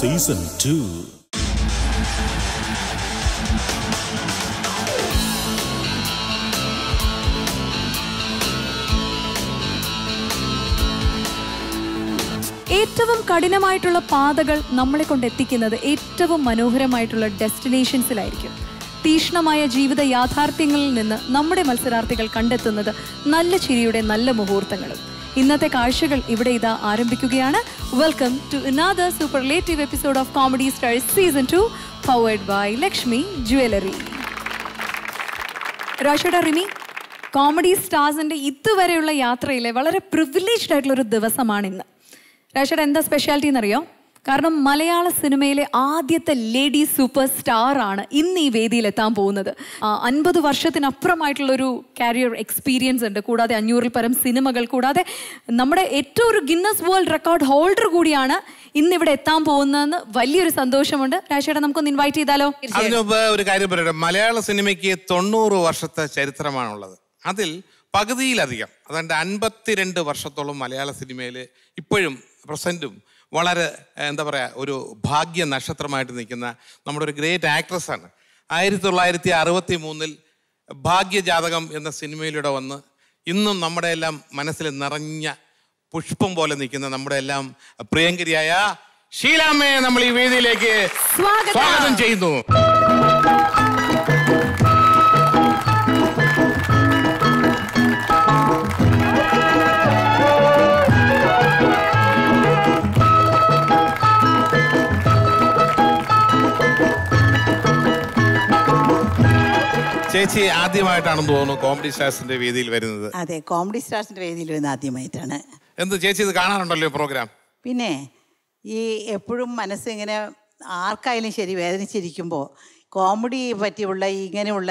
Season two ഏറ്റവും കഠിനമായിട്ടുള്ള പാതകൾ നമ്മളെ കൊണ്ട് എത്തിക്കുന്നത് ഏറ്റവും മനോഹരമായിട്ടുള്ള ഡെസ്റ്റിനേഷൻസിലായിരിക്കും തീക്ഷ്ണമായ ജീവിത യാഥാർത്ഥ്യങ്ങളിൽ നിന്ന് നമ്മുടെ മത്സരാർത്ഥികൾ കണ്ടെത്തുന്നത് നല്ല ചിരിയുടെ നല്ല മുഹൂർത്തങ്ങളും ഇന്നത്തെ കാഴ്ചകൾ ഇവിടെ ഇതാ ആരംഭിക്കുകയാണ് welcome to another superlative episode of Comedy Stars season two powered by Lakshmi jewellery രാഷയുടെ റിമി കോമഡി സ്റ്റാർസിന്റെ ഇതുവരെയുള്ള യാത്രയിലെ വളരെ പ്രിവിലേജ്ഡ് ആയിട്ടുള്ള ഒരു ദിവസമാണ് ഇന്ന് രാഷയുടെ എന്താ സ്പെഷ്യാലിറ്റി എന്നറിയോ കാരണം മലയാള സിനിമയിലെ ആദ്യത്തെ ലേഡി സൂപ്പർ സ്റ്റാർ ആണ് ഇന്ന് ഈ വേദിയിൽ എത്താൻ പോകുന്നത് അൻപത് വർഷത്തിനപ്പുറമായിട്ടുള്ള ഒരു കാരിയർ എക്സ്പീരിയൻസ് ഉണ്ട് കൂടാതെ അഞ്ഞൂറിൽ പരം സിനിമകൾ കൂടാതെ നമ്മുടെ ഏറ്റവും ഒരു ഗിന്നസ് വേൾഡ് റെക്കോർഡ് ഹോൾഡർ കൂടിയാണ് ഇന്ന് ഇവിടെ എത്താൻ പോകുന്നതെന്ന് വലിയൊരു സന്തോഷമുണ്ട് രാഷയുടെ നമുക്കൊന്ന് ഇൻവൈറ്റ് ചെയ്താലോ അതിനു മുമ്പ് ഒരു കാര്യം പറയട്ടെ മലയാള സിനിമയ്ക്ക് തൊണ്ണൂറ് വർഷത്തെ ചരിത്രമാണുള്ളത് അതിൽ പകുതിയിലധികം അതാണ്ട് അൻപത്തിരണ്ട് വർഷത്തോളം മലയാള സിനിമയിൽ ഇപ്പോഴും പ്രസൻറ്റും വളരെ ഏഹ്, എന്താ പറയുക ഒരു ഭാഗ്യ നക്ഷത്രമായിട്ട് നിൽക്കുന്ന നമ്മുടെ ഒരു ഗ്രേറ്റ് ആക്ട്രസ് ആണ് ആയിരത്തി തൊള്ളായിരത്തി അറുപത്തി മൂന്നിൽ ഭാഗ്യജാതകം എന്ന സിനിമയിലൂടെ വന്ന് ഇന്നും നമ്മുടെ എല്ലാം മനസ്സിൽ നിറഞ്ഞ പുഷ്പം പോലെ നിൽക്കുന്ന നമ്മുടെ എല്ലാം പ്രിയങ്കരിയായ ഷീലാമ്മയെ നമ്മൾ ഈ വേദിയിലേക്ക് സ്വാഗതം. സ്വാഗതം ചെയ്യുന്നു ചേച്ചി ആദ്യമായിട്ടാണെന്ന് തോന്നുന്നു കോമഡി സ്റ്റാർസിന്റെ വേദിയിൽ വരുന്നത് അതെ കോമഡി സ്റ്റാർസിന്റെ വേദിയിൽ വന്ന് ആദ്യമായിട്ടാണ് എന്ത് ചേച്ചി ഇത് കാണാറുണ്ടല്ലോ പ്രോഗ്രാം പിന്നെ ഈ എപ്പോഴും മനസ്സ് ഇങ്ങനെ ആർക്കായാലും ശരി വേദനിച്ചിരിക്കുമ്പോൾ കോമഡി പറ്റിയുള്ള ഈ ഇങ്ങനെയുള്ള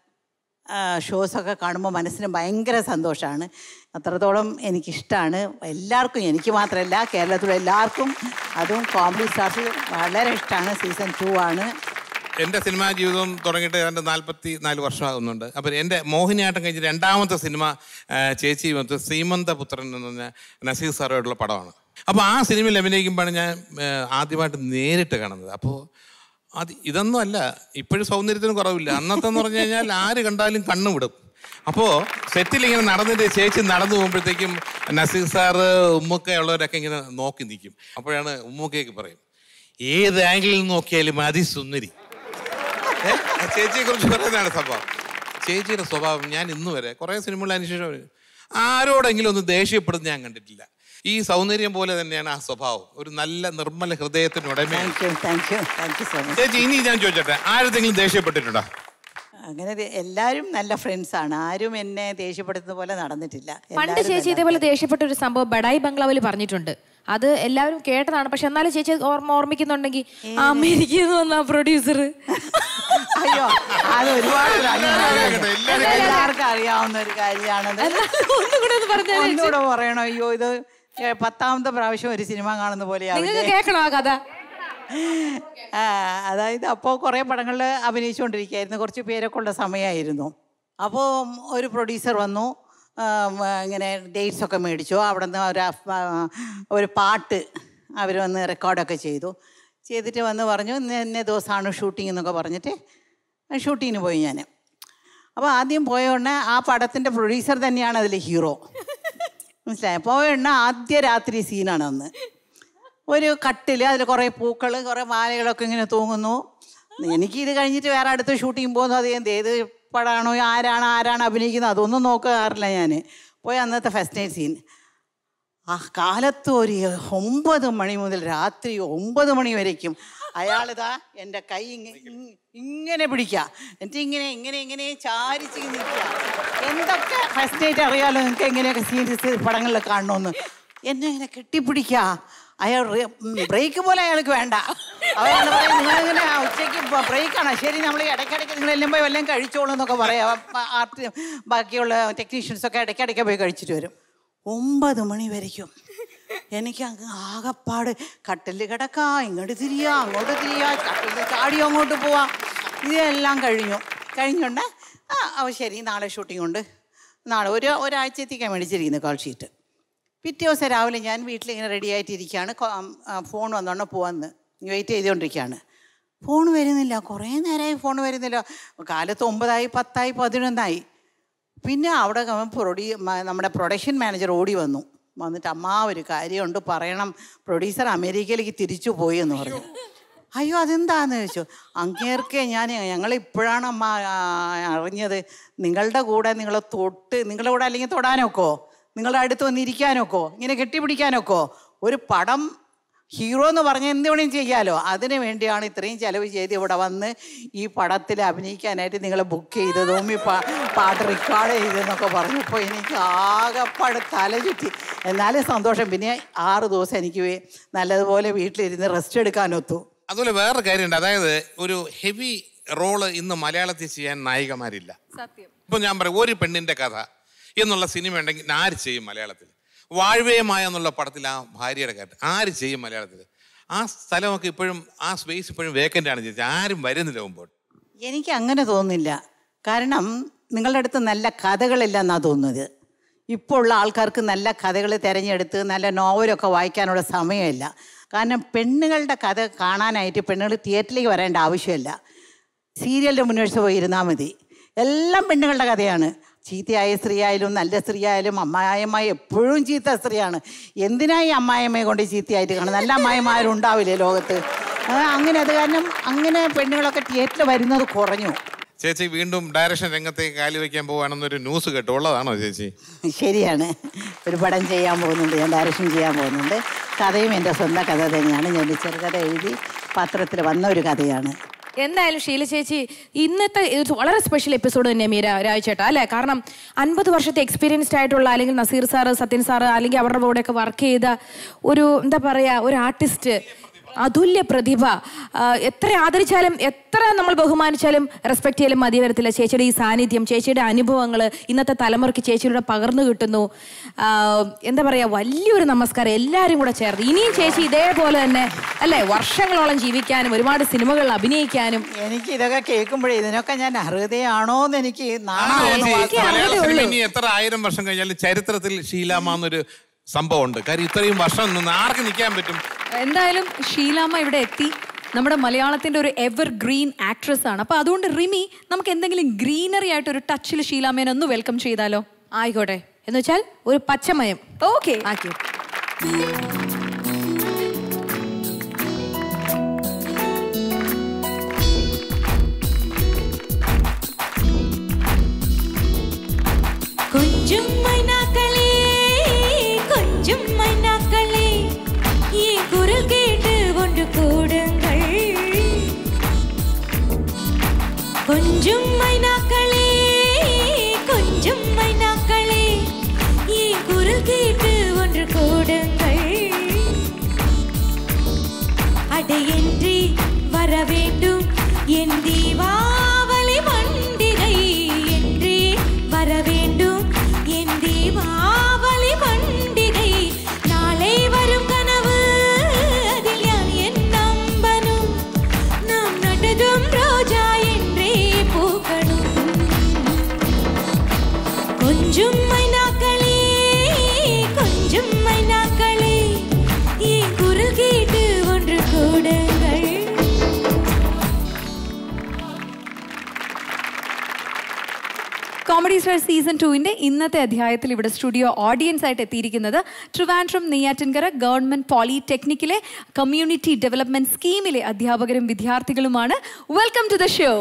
ഷോസൊക്കെ കാണുമ്പോൾ മനസ്സിന് ഭയങ്കര സന്തോഷമാണ് അത്രത്തോളം എനിക്കിഷ്ടമാണ് എല്ലാവർക്കും എനിക്ക് മാത്രമല്ല കേരളത്തിലെ എല്ലാവർക്കും അതും കോമഡി സ്റ്റാർസ് വളരെ ഇഷ്ടമാണ് സീസൺ ടു ആണ് എൻ്റെ സിനിമാ ജീവിതം തുടങ്ങിയിട്ട് ഏതാണ്ട് നാൽപ്പത്തി നാല് വർഷമാകുന്നുണ്ട് അപ്പം എൻ്റെ മോഹിനിയാട്ടം കഴിഞ്ഞ് രണ്ടാമത്തെ സിനിമ ആ, ചേച്ചി വന്ന് സീമന്തപുത്രൻ എന്ന് പറഞ്ഞ നസീർ സാറുമായിട്ടുള്ള പടമാണ് അപ്പോൾ ആ സിനിമയിൽ അഭിനയിക്കുമ്പോഴാണ് ഞാൻ ആ, ആദ്യമായിട്ട് നേരിട്ട് കാണുന്നത് അപ്പോൾ അത് ഇതൊന്നും അല്ല ഇപ്പോഴും സൗന്ദര്യത്തിന് കുറവില്ല അന്നത്തെ എന്ന് പറഞ്ഞു കഴിഞ്ഞാൽ ആര് കണ്ടാലും കണ്ണു വിടും അപ്പോൾ സെറ്റിൽ ഇങ്ങനെ നടന്നിട്ട് ചേച്ചി നടന്നു പോകുമ്പോഴത്തേക്കും നസീർ സാറ് ഉമ്മൊക്കെ ഉള്ളവരൊക്കെ ഇങ്ങനെ നോക്കി നിൽക്കും അപ്പോഴാണ് ഉമ്മൊക്കെയൊക്കെ പറയും ഏത് ആംഗിളിൽ നോക്കിയാലും അതിസുന്ദരി ഏ? ആ ചേച്ചിയെ കുറിച്ച് പറയുന്നതാണ് സംഭവം ചേച്ചിയുടെ സ്വഭാവം ഞാൻ ഇന്ന് വരെ കുറെ സിനിമകൾ അതിനുശേഷം ആരോടെങ്കിലും ഒന്ന് ദേഷ്യപ്പെടുന്ന ഞാൻ കണ്ടിട്ടില്ല ഈ സൗന്ദര്യം പോലെ തന്നെയാണ് ആ സ്വഭാവം ഒരു നല്ല നിർമ്മല ഹൃദയത്തിനുടമയാണ് thank you thank you thank you so much ചേച്ചി ഇനി ഞാൻ ചോദിച്ചോട്ടെ ആരെങ്കിലും ദേഷ്യപ്പെട്ടിട്ടുണ്ടോ അങ്ങനെ ദേ- എല്ലാവരും നല്ല ഫ്രണ്ട്സാണ് ആരും എന്നെ ദേഷ്യപ്പെടുത്തുന്ന പോലെ നടന്നിട്ടില്ല പണ്ട് എല്ലാവരും ചേച്ചി നല്ല- ഇതേപോലെ ദേഷ്യപ്പെട്ട ഒരു സംഭവം ബഡായി ബംഗ്ലാവിൽ പറഞ്ഞിട്ടുണ്ട് അത് എല്ലാവരും കേട്ടതാണ് പക്ഷെ എന്നാലും ചേച്ചി അത് ഓർമ്മ ഓർമ്മിക്കുന്നുണ്ടെങ്കിൽ അമേരിക്കയിൽ നിന്ന് വന്ന പ്രൊഡ്യൂസർ അയ്യോ അത് ഒരുപാട് കേട്ടോ, എല്ലാവരും എല്ലാവർക്കും അറിയാവുന്ന ഒരു കാര്യമാണത് ഒന്നുകൂടെ ഒന്ന് പറഞ്ഞാൽ ഒന്നുകൂടെ പറയണോ അയ്യോ ഇത് ഏ, പത്താമത്തെ പ്രാവശ്യം ഒരു സിനിമ കാണുന്ന നിങ്ങൾക്ക് പോലെയാവില്ലേ കേൾക്കണോ ആ കഥ ആ, അതായത് അപ്പോൾ കുറേ പടങ്ങളിൽ അഭിനയിച്ചുകൊണ്ടിരിക്കുകയായിരുന്നു കുറച്ച് പേരൊക്കെ ഉള്ള സമയമായിരുന്നു അപ്പോൾ ഒരു പ്രൊഡ്യൂസർ വന്നു ആം, ഇങ്ങനെ ഡേറ്റ്സ് ഒക്കെ മേടിച്ചു അവിടെ നിന്ന് ഒരു അഫ്- ആ, ഒരു പാട്ട് അവർ വന്ന് റെക്കോർഡൊക്കെ ചെയ്തു ചെയ്തിട്ട് വന്ന് പറഞ്ഞു ഇന്ന ഇന്ന ദിവസമാണ് ഷൂട്ടിംഗ് എന്നൊക്കെ പറഞ്ഞിട്ട് ഷൂട്ടിങ്ങിന് പോയി ഞാൻ അപ്പോൾ ആദ്യം പോയ ഉടനെ ആ പടത്തിൻ്റെ പ്രൊഡ്യൂസർ തന്നെയാണ് അതിൽ ഹീറോ മനസ്സിലായോ പോയ ഉടനെ ആദ്യ രാത്രി സീനാണ് അന്ന് ഒരു കട്ടിൽ അതിൽ കുറേ പൂക്കൾ കുറേ മാലകളൊക്കെ ഇങ്ങനെ തൂങ്ങുന്നു എനിക്ക് ഇത് കഴിഞ്ഞിട്ട് വേറെ അടുത്ത ഷൂട്ടിങ് പോകുന്നു അത് എന്ത് ഏത് പടമാണോ ആരാണ് ആരാണ് അഭിനയിക്കുന്നത് അതൊന്നും നോക്കാറില്ല ഞാൻ പോയി അന്നത്തെ ഫസ്റ്റ് നൈറ്റ് സീൻ ആ കാലത്ത് ഒരു ഒമ്പത് മണി മുതൽ രാത്രി ഒമ്പത് മണി വരയ്ക്കും അയാളിതാ എൻ്റെ കൈ ഇങ്ങ- ഇങ് ഇങ്ങനെ പിടിക്കുക എന്നിട്ട് ഇങ്ങനെ ഇങ്ങനെ ഇങ്ങനെ ചാരിച്ച് നിൽക്കുക എന്തൊക്കെ ഫസ്റ്റ് നൈറ്റ് അറിയാലോ നിങ്ങൾക്ക് എങ്ങനെയൊക്കെ സീരീസ് പടങ്ങളിൽ കാണണമെന്ന് എന്നെ ഇങ്ങനെ കെട്ടിപ്പിടിക്കുക അയാൾ ബ്രേക്ക് പോലെ അയാൾക്ക് വേണ്ട അയാൾ പറയും നിങ്ങളിങ്ങനെ ഉച്ചയ്ക്ക് ബ്രേക്കാണ് ശരി നമ്മൾ ഇടയ്ക്കിടയ്ക്ക് നിങ്ങൾ എല്ലാം പോയി വല്ലതും കഴിച്ചോളൂ എന്നൊക്കെ പറയാം ആർട്ട് ബാക്കിയുള്ള ടെക്നീഷ്യൻസൊക്കെ ഇടയ്ക്കിടയ്ക്ക് പോയി കഴിച്ചിട്ട് വരും ഒമ്പത് മണി വരയ്ക്കും എനിക്ക് അങ്ങ് ആകപ്പാട് കട്ടിൽ കിടക്കാ ഇങ്ങോട്ട് തിരിയാ അങ്ങോട്ട് തിരിയാ കട്ടിൽ ചാടി അങ്ങോട്ട് പോവാ ഇതെല്ലാം കഴിഞ്ഞു കഴിഞ്ഞുകൊണ്ട് ആ അവ ശരി നാളെ ഷൂട്ടിംഗ് ഉണ്ട് നാളെ ഒരു ഒരാഴ്ചത്തേക്കാണ് മേടിച്ചിരിക്കുന്നത് കോൾ ഷീറ്റ് പിറ്റേ ദിവസം രാവിലെ ഞാൻ വീട്ടിലിങ്ങനെ റെഡി ആയിട്ടിരിക്കുകയാണ് കൊ- ആ, ഫോൺ വന്നോണ്ട് പോവാന്ന് വെയിറ്റ് ചെയ്തുകൊണ്ടിരിക്കുകയാണ് ഫോൺ വരുന്നില്ല കുറേ നേരമായി ഫോൺ വരുന്നില്ല കാലത്ത് ഒമ്പതായി പത്തായി പതിനൊന്നായി പിന്നെ അവിടെ പ്രൊഡ്യൂ മ- നമ്മുടെ പ്രൊഡക്ഷൻ മാനേജർ ഓടി വന്നു വന്നിട്ട് അമ്മ ഒരു കാര്യമുണ്ട് പറയണം പ്രൊഡ്യൂസർ അമേരിക്കയിലേക്ക് തിരിച്ചു പോയി എന്ന് പറഞ്ഞു അയ്യോ അതെന്താന്ന് ചോദിച്ചു അങ്ങേർക്ക് ഞാൻ ഞങ്ങൾ ഇപ്പോഴാണ് അമ്മ ആ, അറിഞ്ഞത് നിങ്ങളുടെ കൂടെ നിങ്ങളെ തൊട്ട് നിങ്ങളുടെ കൂടെ അല്ലെങ്കിൽ തൊടാനൊക്കോ നിങ്ങളുടെ അടുത്ത് വന്നിരിക്കാനൊക്കോ ഇങ്ങനെ കെട്ടിപ്പിടിക്കാനൊക്കോ ഒരു പടം ഹീറോ എന്ന് പറഞ്ഞാൽ എന്ത് വേണമെങ്കിലും ചെയ്യാലോ അതിന് വേണ്ടിയാണ് ഇത്രയും ചിലവ് ചെയ്ത് ഇവിടെ വന്ന് ഈ പടത്തിൽ അഭിനയിക്കാനായിട്ട് നിങ്ങളെ ബുക്ക് ചെയ്തതും ഈ പാ- പാട്ട് റെക്കോർഡ് ചെയ്തതെന്നൊക്കെ പറഞ്ഞപ്പോൾ എനിക്ക് ആകെപ്പാട് തല ചുറ്റി എന്നാലും സന്തോഷം പിന്നെ ആറ് ദിവസം എനിക്ക് വേ- നല്ലതുപോലെ വീട്ടിലിരുന്ന് റെസ്റ്റ് എടുക്കാനൊത്തു അതുപോലെ വേറൊരു കാര്യമുണ്ട് അതായത് ഒരു ഹെവി റോള് ഇന്ന് മലയാളത്തിൽ ചെയ്യാൻ നായികമാരില്ല സത്യം ഇപ്പൊ ഞാൻ പറയും ഒരു പെണ്ണിന്റെ കഥ എന്നുള്ള സിനിമ ഉണ്ടെങ്കിൽ ആര് ചെയ്യും മലയാളത്തിൽ വാഴ്വേയമായ എന്നുള്ള പടത്തിൽ ആ ഭാര്യയുടെ കാറ്റ് ആര് ചെയ്യും മലയാളത്തിൽ ആ സ്ഥലമൊക്കെ ഇപ്പോഴും ആ സ്പേസ് ഇപ്പോഴും വേക്കൻ്റ് ആണ് ചേച്ചി ആരും വരുന്നില്ല മുമ്പോട്ട് എനിക്ക് അങ്ങനെ തോന്നുന്നില്ല കാരണം നിങ്ങളുടെ അടുത്ത് നല്ല കഥകളില്ല എന്നാണ് തോന്നുന്നത് ഇപ്പോൾ ഉള്ള ആൾക്കാർക്ക് നല്ല കഥകൾ തിരഞ്ഞെടുത്ത് നല്ല നോവലൊക്കെ വായിക്കാനുള്ള സമയമില്ല കാരണം പെണ്ണുങ്ങളുടെ കഥ കാണാനായിട്ട് പെണ്ണുങ്ങൾ തിയേറ്ററിലേക്ക് വരേണ്ട ആവശ്യമില്ല സീരിയലിൻ്റെ മുന്നേഴ്സ് പോയി ഇരുന്നാൽ മതി എല്ലാം പെണ്ണുങ്ങളുടെ കഥയാണ് ചീത്തയായ സ്ത്രീ ആയാലും നല്ല സ്ത്രീ ആയാലും അമ്മായിയമ്മ എപ്പോഴും ചീത്ത സ്ത്രീയാണ് എന്തിനായി അമ്മായിയമ്മയെ കൊണ്ട് ചീത്തയായിട്ട് കാണും നല്ല അമ്മായിമാരും ഉണ്ടാവില്ലേ ലോകത്ത് ആ, അങ്ങനെ അത് കാരണം അങ്ങനെ പെണ്ണുങ്ങളൊക്കെ തിയേറ്ററിൽ വരുന്നത് കുറഞ്ഞു ചേച്ചി വീണ്ടും ഡയറക്ഷൻ രംഗത്തേക്ക് കാലി വയ്ക്കാൻ പോവാണെന്നൊരു ന്യൂസ് കേട്ടു ഉള്ളതാണോ ചേച്ചി ശരിയാണ് ഒരു പടം ചെയ്യാൻ പോകുന്നുണ്ട് ഞാൻ ഡയറക്ഷൻ ചെയ്യാൻ പോകുന്നുണ്ട് കഥയും എൻ്റെ സ്വന്തം കഥ തന്നെയാണ് ഞാൻ ഒരു ചെറുകഥ എഴുതി പത്രത്തിൽ വന്ന ഒരു കഥയാണ് എന്തായാലും ഷീല ചേച്ചി ഇന്നത്തെ ഇത് വളരെ സ്പെഷ്യൽ എപ്പിസോഡ് തന്നെ മീര രാജേട്ടാ അല്ലേ കാരണം അൻപത് വർഷത്തെ എക്സ്പീരിയൻസ്ഡ് ആയിട്ടുള്ള അല്ലെങ്കിൽ നസീർ സാറ് സത്യൻ സാറ് അല്ലെങ്കിൽ അവരുടെ കൂടെയൊക്കെ വർക്ക് ചെയ്ത ഒരു എന്താ പറയുക ഒരു ആർട്ടിസ്റ്റ് അതുല്യ പ്രതിഭ ആ, എത്ര ആദരിച്ചാലും എത്ര നമ്മൾ ബഹുമാനിച്ചാലും റെസ്പെക്ട് ചെയ്യലും മതി വരത്തില്ല ചേച്ചിയുടെ ഈ സാന്നിധ്യം ചേച്ചിയുടെ അനുഭവങ്ങൾ ഇന്നത്തെ തലമുറയ്ക്ക് ചേച്ചിയുടെ പകർന്നു കിട്ടുന്നു ആ, എന്താ പറയുക വലിയൊരു നമസ്കാരം എല്ലാവരും കൂടെ ചേർന്ന് ഇനിയും ചേച്ചി ഇതേപോലെ തന്നെ അല്ലേ വർഷങ്ങളോളം ജീവിക്കാനും ഒരുപാട് സിനിമകളിൽ അഭിനയിക്കാനും എനിക്ക് ഇതൊക്കെ കേൾക്കുമ്പോഴേ ഇതിനൊക്കെ ഞാൻ അർഹതയാണോ എന്ന് എനിക്ക് നാണമാവുന്നു ചേച്ചി, മലയാള സിനിമ ഇനി എത്ര ആയിരം വർഷം കഴിഞ്ഞാലും ചരിത്രത്തിൽ ഷീലാമ്മ എന്നൊരു സംഭവമുണ്ട് കാര്യം ഇത്രയും വർഷം നിന്ന് ആർക്ക് നിൽക്കാൻ പറ്റും എന്തായാലും ഷീലാമ്മ ഇവിടെ എത്തി നമ്മുടെ മലയാളത്തിന്റെ ഒരു എവർ ഗ്രീൻ ആക്ട്രസ് ആണ് അപ്പൊ അതുകൊണ്ട് റിമി നമുക്ക് എന്തെങ്കിലും ഗ്രീനറി ആയിട്ട് ഒരു ടച്ചിൽ ഷീലാമ്മേനെ ഒന്ന് വെൽക്കം ചെയ്താലോ ആയിക്കോട്ടെ എന്ന് വെച്ചാൽ ഒരു പച്ചമയം ഓക്കെ ആക്കി கொஞ்சம் மைனாக்களே கொஞ்சம் மைனாக்களே என் குரல் கேட்டு ஒன்று கூடுங்கள் கொஞ்சம் மைனாக்களே கொஞ்சம் மைனாக்களே என் குரல் கேட்டு ஒன்று கூடுங்கள் அடையின்றி வர வேண்டும் என் தீபாவளி பண்டிகை என்றே வர வேண்டும் என் தீபாவளி பண்டிகை நாளை வரும் கனவு அதில் யான் என் நம்பனும் நாம் நட்டதும் ரோஜா என்றே பூக்கணும் கொஞ்சம் மைனாக்களே கொஞ்சம் மைனாக்களே என் குரல் கேட்டு ஒன்று கூடுங்கள் കോമഡി സ്റ്റാർ സീസൺ ടുവിന്റെ ഇന്നത്തെ അധ്യായത്തിൽ ഇവിടെ സ്റ്റുഡിയോ ഓഡിയൻസ് ആയിട്ട് എത്തിയിരിക്കുന്നത് ട്രിവാൻഡ്രം നെയ്യാറ്റിൻകര ഗവൺമെന്റ് പോളിടെക്നിക്കിലെ കമ്മ്യൂണിറ്റി ഡെവലപ്മെന്റ് സ്കീമിലെ അധ്യാപകരും വിദ്യാർത്ഥികളുമാണ് വെൽക്കം ടു ദ ഷോ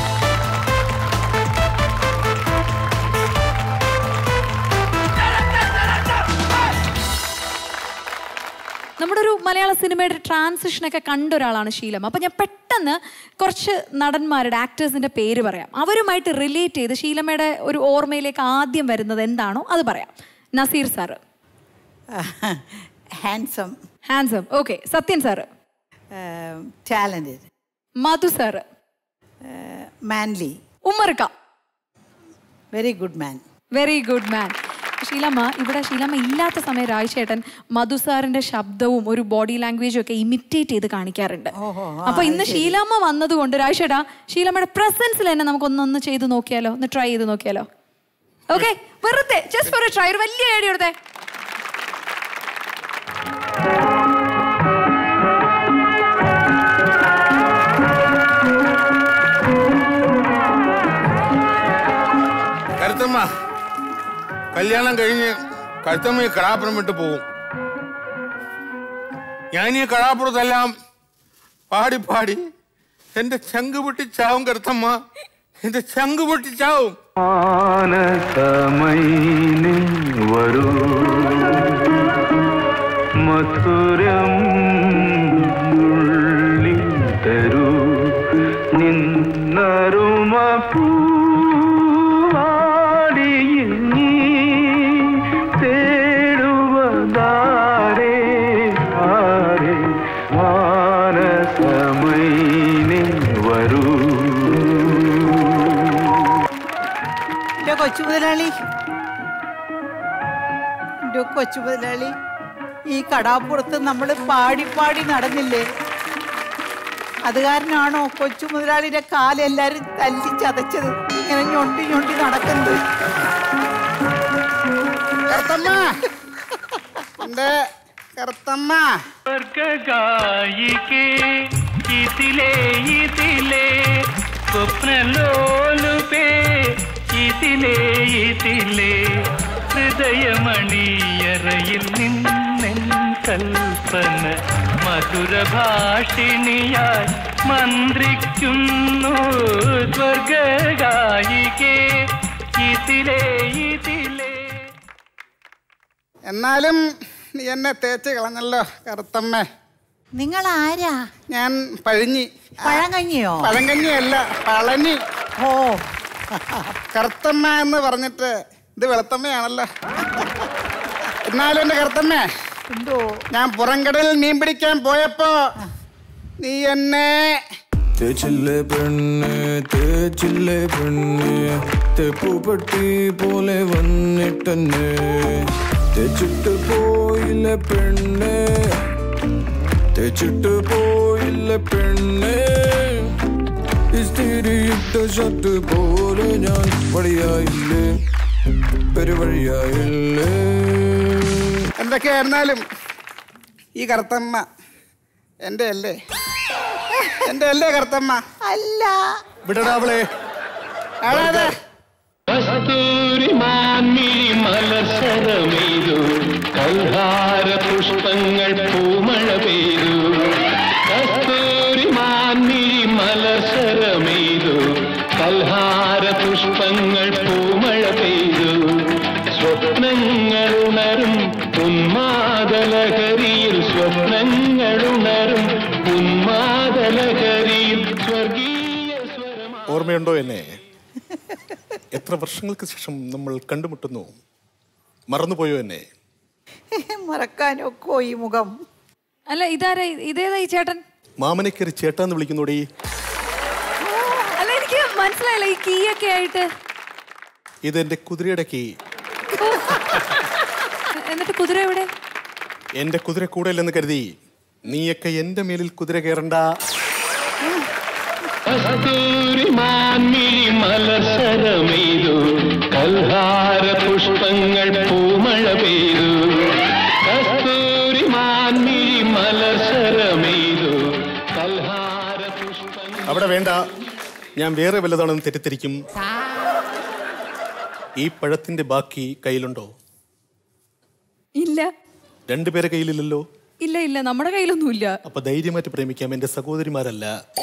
നമ്മുടെ ഒരു മലയാള സിനിമയുടെ ട്രാൻസിഷനൊക്കെ കണ്ട ഒരാളാണ് ശീലം അപ്പം ഞാൻ പെട്ടെന്ന് കുറച്ച് നടന്മാരുടെ ആക്ടേഴ്സിൻ്റെ പേര് പറയാം അവരുമായിട്ട് റിലേറ്റ് ചെയ്ത് ശീലമ്മയുടെ ഒരു ഓർമ്മയിലേക്ക് ആദ്യം വരുന്നത് എന്താണോ അത് പറയാം Nazeer sir handsome handsome okay Sathyan sir talented Madhu sir manly ഉമ്മർക്ക very good man very good man ഷീലമ്മ ഇവിടെ ഷീലമ്മ ഇല്ലാത്ത സമയം രാജേട്ടൻ മധു സാറിന്റെ ശബ്ദവും ഒരു ബോഡി ലാംഗ്വേജും ഒക്കെ ഇമിറ്റേറ്റ് ചെയ്ത് കാണിക്കാറുണ്ട് അപ്പൊ ഇന്ന് ഷീലമ്മ വന്നതുകൊണ്ട് രാജേട്ടാ ഷീലമ്മയുടെ പ്രസൻസിൽ തന്നെ നമുക്കൊന്നൊന്ന് ചെയ്ത് നോക്കിയാലോ ഒന്ന് ട്രൈ ചെയ്ത് നോക്കിയാലോ ഓക്കെ വെറുതെ ജസ്റ്റ് ഫോർ ട്രൈ ഒരു വലിയ ഐഡിയ കൊടുത്തേ കല്യാണം കഴിഞ്ഞ് കഴുത്തമ്മ ഈ കടാപ്പുറം വിട്ട് പോവും ഞാൻ ഈ കടാപ്പുറത്തെല്ലാം പാടി പാടി എന്റെ ചങ്ക് പൊട്ടിച്ചാവും കരുത്തമ്മ എന്റെ ചങ്ക് പൊട്ടിച്ചാവും മാനസമൈനി വരൂ മധുരം ഉള്ളി തരൂ നിന്നരുമ പൂവാടിയിൽ നീ തേടുവതാരേ ആരേ മാനസമൈനി വരൂ എന്റെ കൊച്ചു മുതലാളി എന്റെ കൊച്ചു മുതലാളി ഈ കടാപ്പുറത്ത് നമ്മൾ പാടി പാടി നടന്നില്ലേ അത് കാരണമാണോ കൊച്ചു മുതലാളിയുടെ കാലെല്ലാരും തല്ലി ചതച്ചത് ഇങ്ങനെ ഞൊണ്ടി ഞൊണ്ടി നടക്കുന്നത് കറുത്തമ്മ എന്റെ കറുത്തമ്മ സ്വർഗായികേ ഇതിലേ ഇതിലേ സ്വപ്നലോലുപേ ഇതിലേ ഇതിലേ ഹൃദയമണിയറയിൽ നിന്നെൻ കൽപ്പന മധുരഭാഷിണിയായി മന്ത്രിക്കുന്നു സ്വർഗായികേ ഇതിലേ ഇതിലേ എന്നാലും നീ എന്നെ തേച്ച് കളഞ്ഞല്ലോ കറുത്തമ്മ നിങ്ങൾ ആരാ ഞാൻ പഴിഞ്ഞി പഴങ്കഞ്ഞിയോ പഴങ്കഞ്ഞിയല്ല പളനി ഓ കറുത്തമ്മ എന്ന് പറഞ്ഞിട്ട് ഇത് വെളുത്തമ്മയാണല്ലോ എന്നാലും എന്റെ കറുത്തമ്മ എന്തോ ഞാൻ പുറംകടലിൽ മീൻ പിടിക്കാൻ പോയപ്പോ നീ എന്നെ തേച്ചില്ലേ പെണ്ണ് തേച്ചില്ലേ പെണ്ണ് തെപ്പുപട്ടി പോലെ വന്നിട്ടെന്നെ തേച്ചിട്ട് പോയില്ല പെണ്ണ് തേച്ചിട്ട് പോയില്ല പെണ്ണ് ഇസ്തിരിയിട്ട ഷർട്ട് പോലെ ഞാൻ വഴിയായില്ലേ പെരുവഴിയായില്ലേ എന്തൊക്കെയായിരുന്നാലും ഈ കറുത്തമ്മ എൻ്റെ അല്ലേ എൻ്റെ അല്ലേ കറുത്തമ്മ അല്ല വിടടാവളെ ആടാ കസ്തൂരി മാൻമിഴി മലസരമെയ്തു കൽഹാര പുഷ്പങ്ങൾ പൂമഴ പെയ്തു കസ്തൂരി മാൻമിഴി മലസരമെയ്തു കൽഹാര പുഷ്പങ്ങൾ പൂമഴ പെയ്തു സ്വപ്നങ്ങൾ ഉണരും ഉന്മാദലഹരിയിൽ സ്വപ്നങ്ങൾ ഉണരും ഉന്മാദലഹരിയിൽ സ്വർഗീയ സ്വരമാ ഓർമ്മയുണ്ടോ എന്നെ എത്ര വർഷങ്ങൾക്ക് ശേഷം നമ്മൾ കണ്ടുമുട്ടുന്നു മറന്നുപോയോ എന്നെ മറക്കാനൊക്കോ ഈ മുഖം അല്ല ഇതാരാ ഇതേതാ ഈ ചേട്ടൻ മാമനെ കയറി ചേട്ടാന്ന് വിളിക്കുന്നോടി അല്ല എനിക്ക് മനസ്സിലായില്ല ഈ കീ ഒക്കെ ആയിട്ട് ഇതെന്റെ കുതിരയുടെ കീ എന്നിട്ട് കുതിര എവിടെ എന്റെ കുതിര കൂടെയല്ലെന്ന് കരുതി നീയൊക്കെ എന്റെ മേലിൽ കുതിര കയറണ്ട കസ്തൂരി മാൻമിഴി മലസരമെയ്തു കൽഹാര പുഷ്പങ്ങൾ പൂമഴ പെയ്തു കസ്തൂരി മാൻമിഴി മലസരമെയ്തു കൽഹാര പുഷ്പങ്ങൾ അവിടെ വേണ്ട ഞാൻ വേറെ വല്ലതാണെന്ന് തെറ്റിദ്ധരിക്കും ഈ പഴത്തിന്റെ ബാക്കി കയ്യിലുണ്ടോ ഇല്ല രണ്ടുപേരെ കയ്യിലില്ലല്ലോ ഇല്ല ഇല്ല നമ്മുടെ കയ്യിലൊന്നുമില്ല അപ്പൊ ധൈര്യമായിട്ട് പ്രേമിക്കാം എന്റെ സഹോദരിമാരല്ല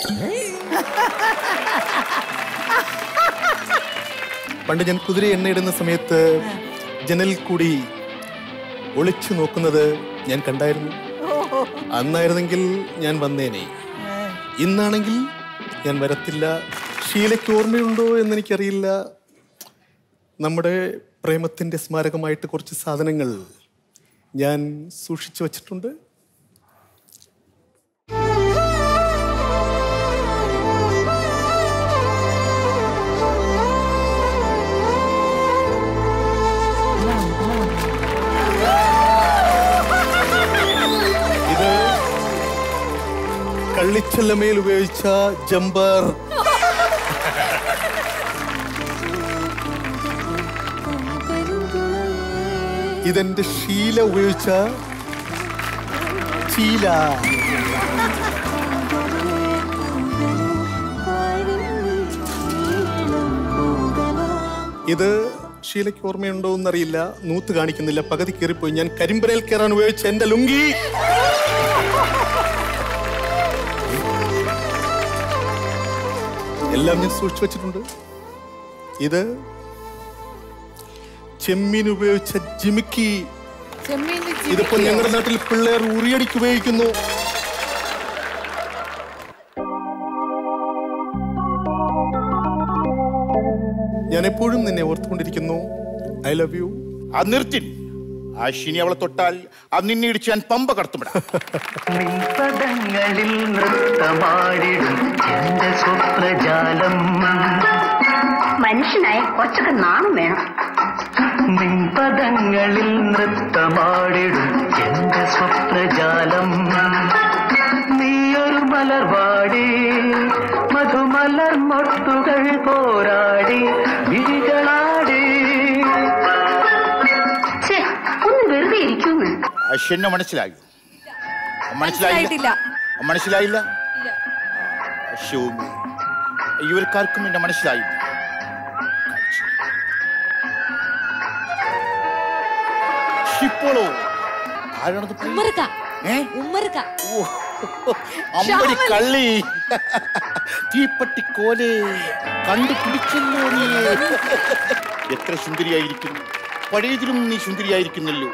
പണ്ട് ഞാൻ കുതിര എണ്ണയിടുന്ന സമയത്ത് ജനലിൽ കൂടി ഒളിച്ചു നോക്കുന്നത് ഞാൻ കണ്ടായിരുന്നു അന്നായിരുന്നെങ്കിൽ ഞാൻ വന്നേനെ ഇന്നാണെങ്കിൽ ഞാൻ വരത്തില്ല ഷീലയ്ക്ക് ഓർമ്മയുണ്ടോ എന്ന് എനിക്കറിയില്ല നമ്മുടെ പ്രേമത്തിന്റെ സ്മാരകമായിട്ട് കുറച്ച് സാധനങ്ങൾ ഞാൻ സൂക്ഷിച്ചു വച്ചിട്ടുണ്ട് ഇത് കള്ളിച്ചെല്ലമേൽ ഉപയോഗിച്ച ജമ്പർ ഇതെന്റെ ശീല ഉപയോഗിച്ച ശീല ഇത് ഷീലയ്ക്ക് ഓർമ്മയുണ്ടോ എന്നറിയില്ല നൂത്ത് കാണിക്കുന്നില്ല പകുതി കയറിപ്പോയി ഞാൻ കരിമ്പനയിൽ കയറാൻ ഉപയോഗിച്ച എന്റെ ലുങ്കി എല്ലാം ഞാൻ സൂക്ഷിച്ചു വെച്ചിട്ടുണ്ട് ഇത് ചെമ്മീൻ ഉപയോഗിച്ച ജിമിക്കി ഇതിപ്പോ ഞങ്ങളുടെ നാട്ടിൽ പിള്ളേർ ഉറിയടിക്ക് ഉപയോഗിക്കുന്നു ഞാൻ എപ്പോഴും നിന്നെ ഓർത്തുകൊണ്ടിരിക്കുന്നു ഐ ലവ് യു ആ നിർത്തിൻ ആ ശനി അവളെ തൊട്ടാൽ അത് നിന്നെ ഇടിച്ച് ഞാൻ പമ്പ കടത്തുമിടാം പദങ്ങളിൽ നൃത്തമാടിടും എന്റെ സ്വപ്നജാലം മനുഷ്യനായ കുറച്ചൊക്കെ നാണം വേണം നിൻപദങ്ങളിൽ നൃത്തമാടിടും എന്റെ സ്വപ്നജാലം നീയൊരു മലർവാടി മധുമലർ മൊട്ടുകൾ പോരാടി വിഴികളാടി ഛേ ഒന്ന് വെറുതെ ഇരിക്കുന്നു അശ്വനെ മനസ്സിലായി മനസ്സിലായിട്ടില്ല. മനസ്സിലായില്ല മനസ്സിലായില്ല ശിവമി ഇവർക്കാർക്കും എന്നെ മനസ്സിലായില്ല ഇപ്പോഴോ ആരാണത് പറയുന്നത്? ഉമ്മറുക്ക ഏ? ഉമ്മറുക്ക അമ്പടി കള്ളി തീപ്പട്ടി കോലെ കണ്ടുപിടിച്ചല്ലോ നീ എത്ര സുന്ദരിയായിരിക്കുന്നു പഴയതിലും നീ സുന്ദരിയായിരിക്കുന്നല്ലോ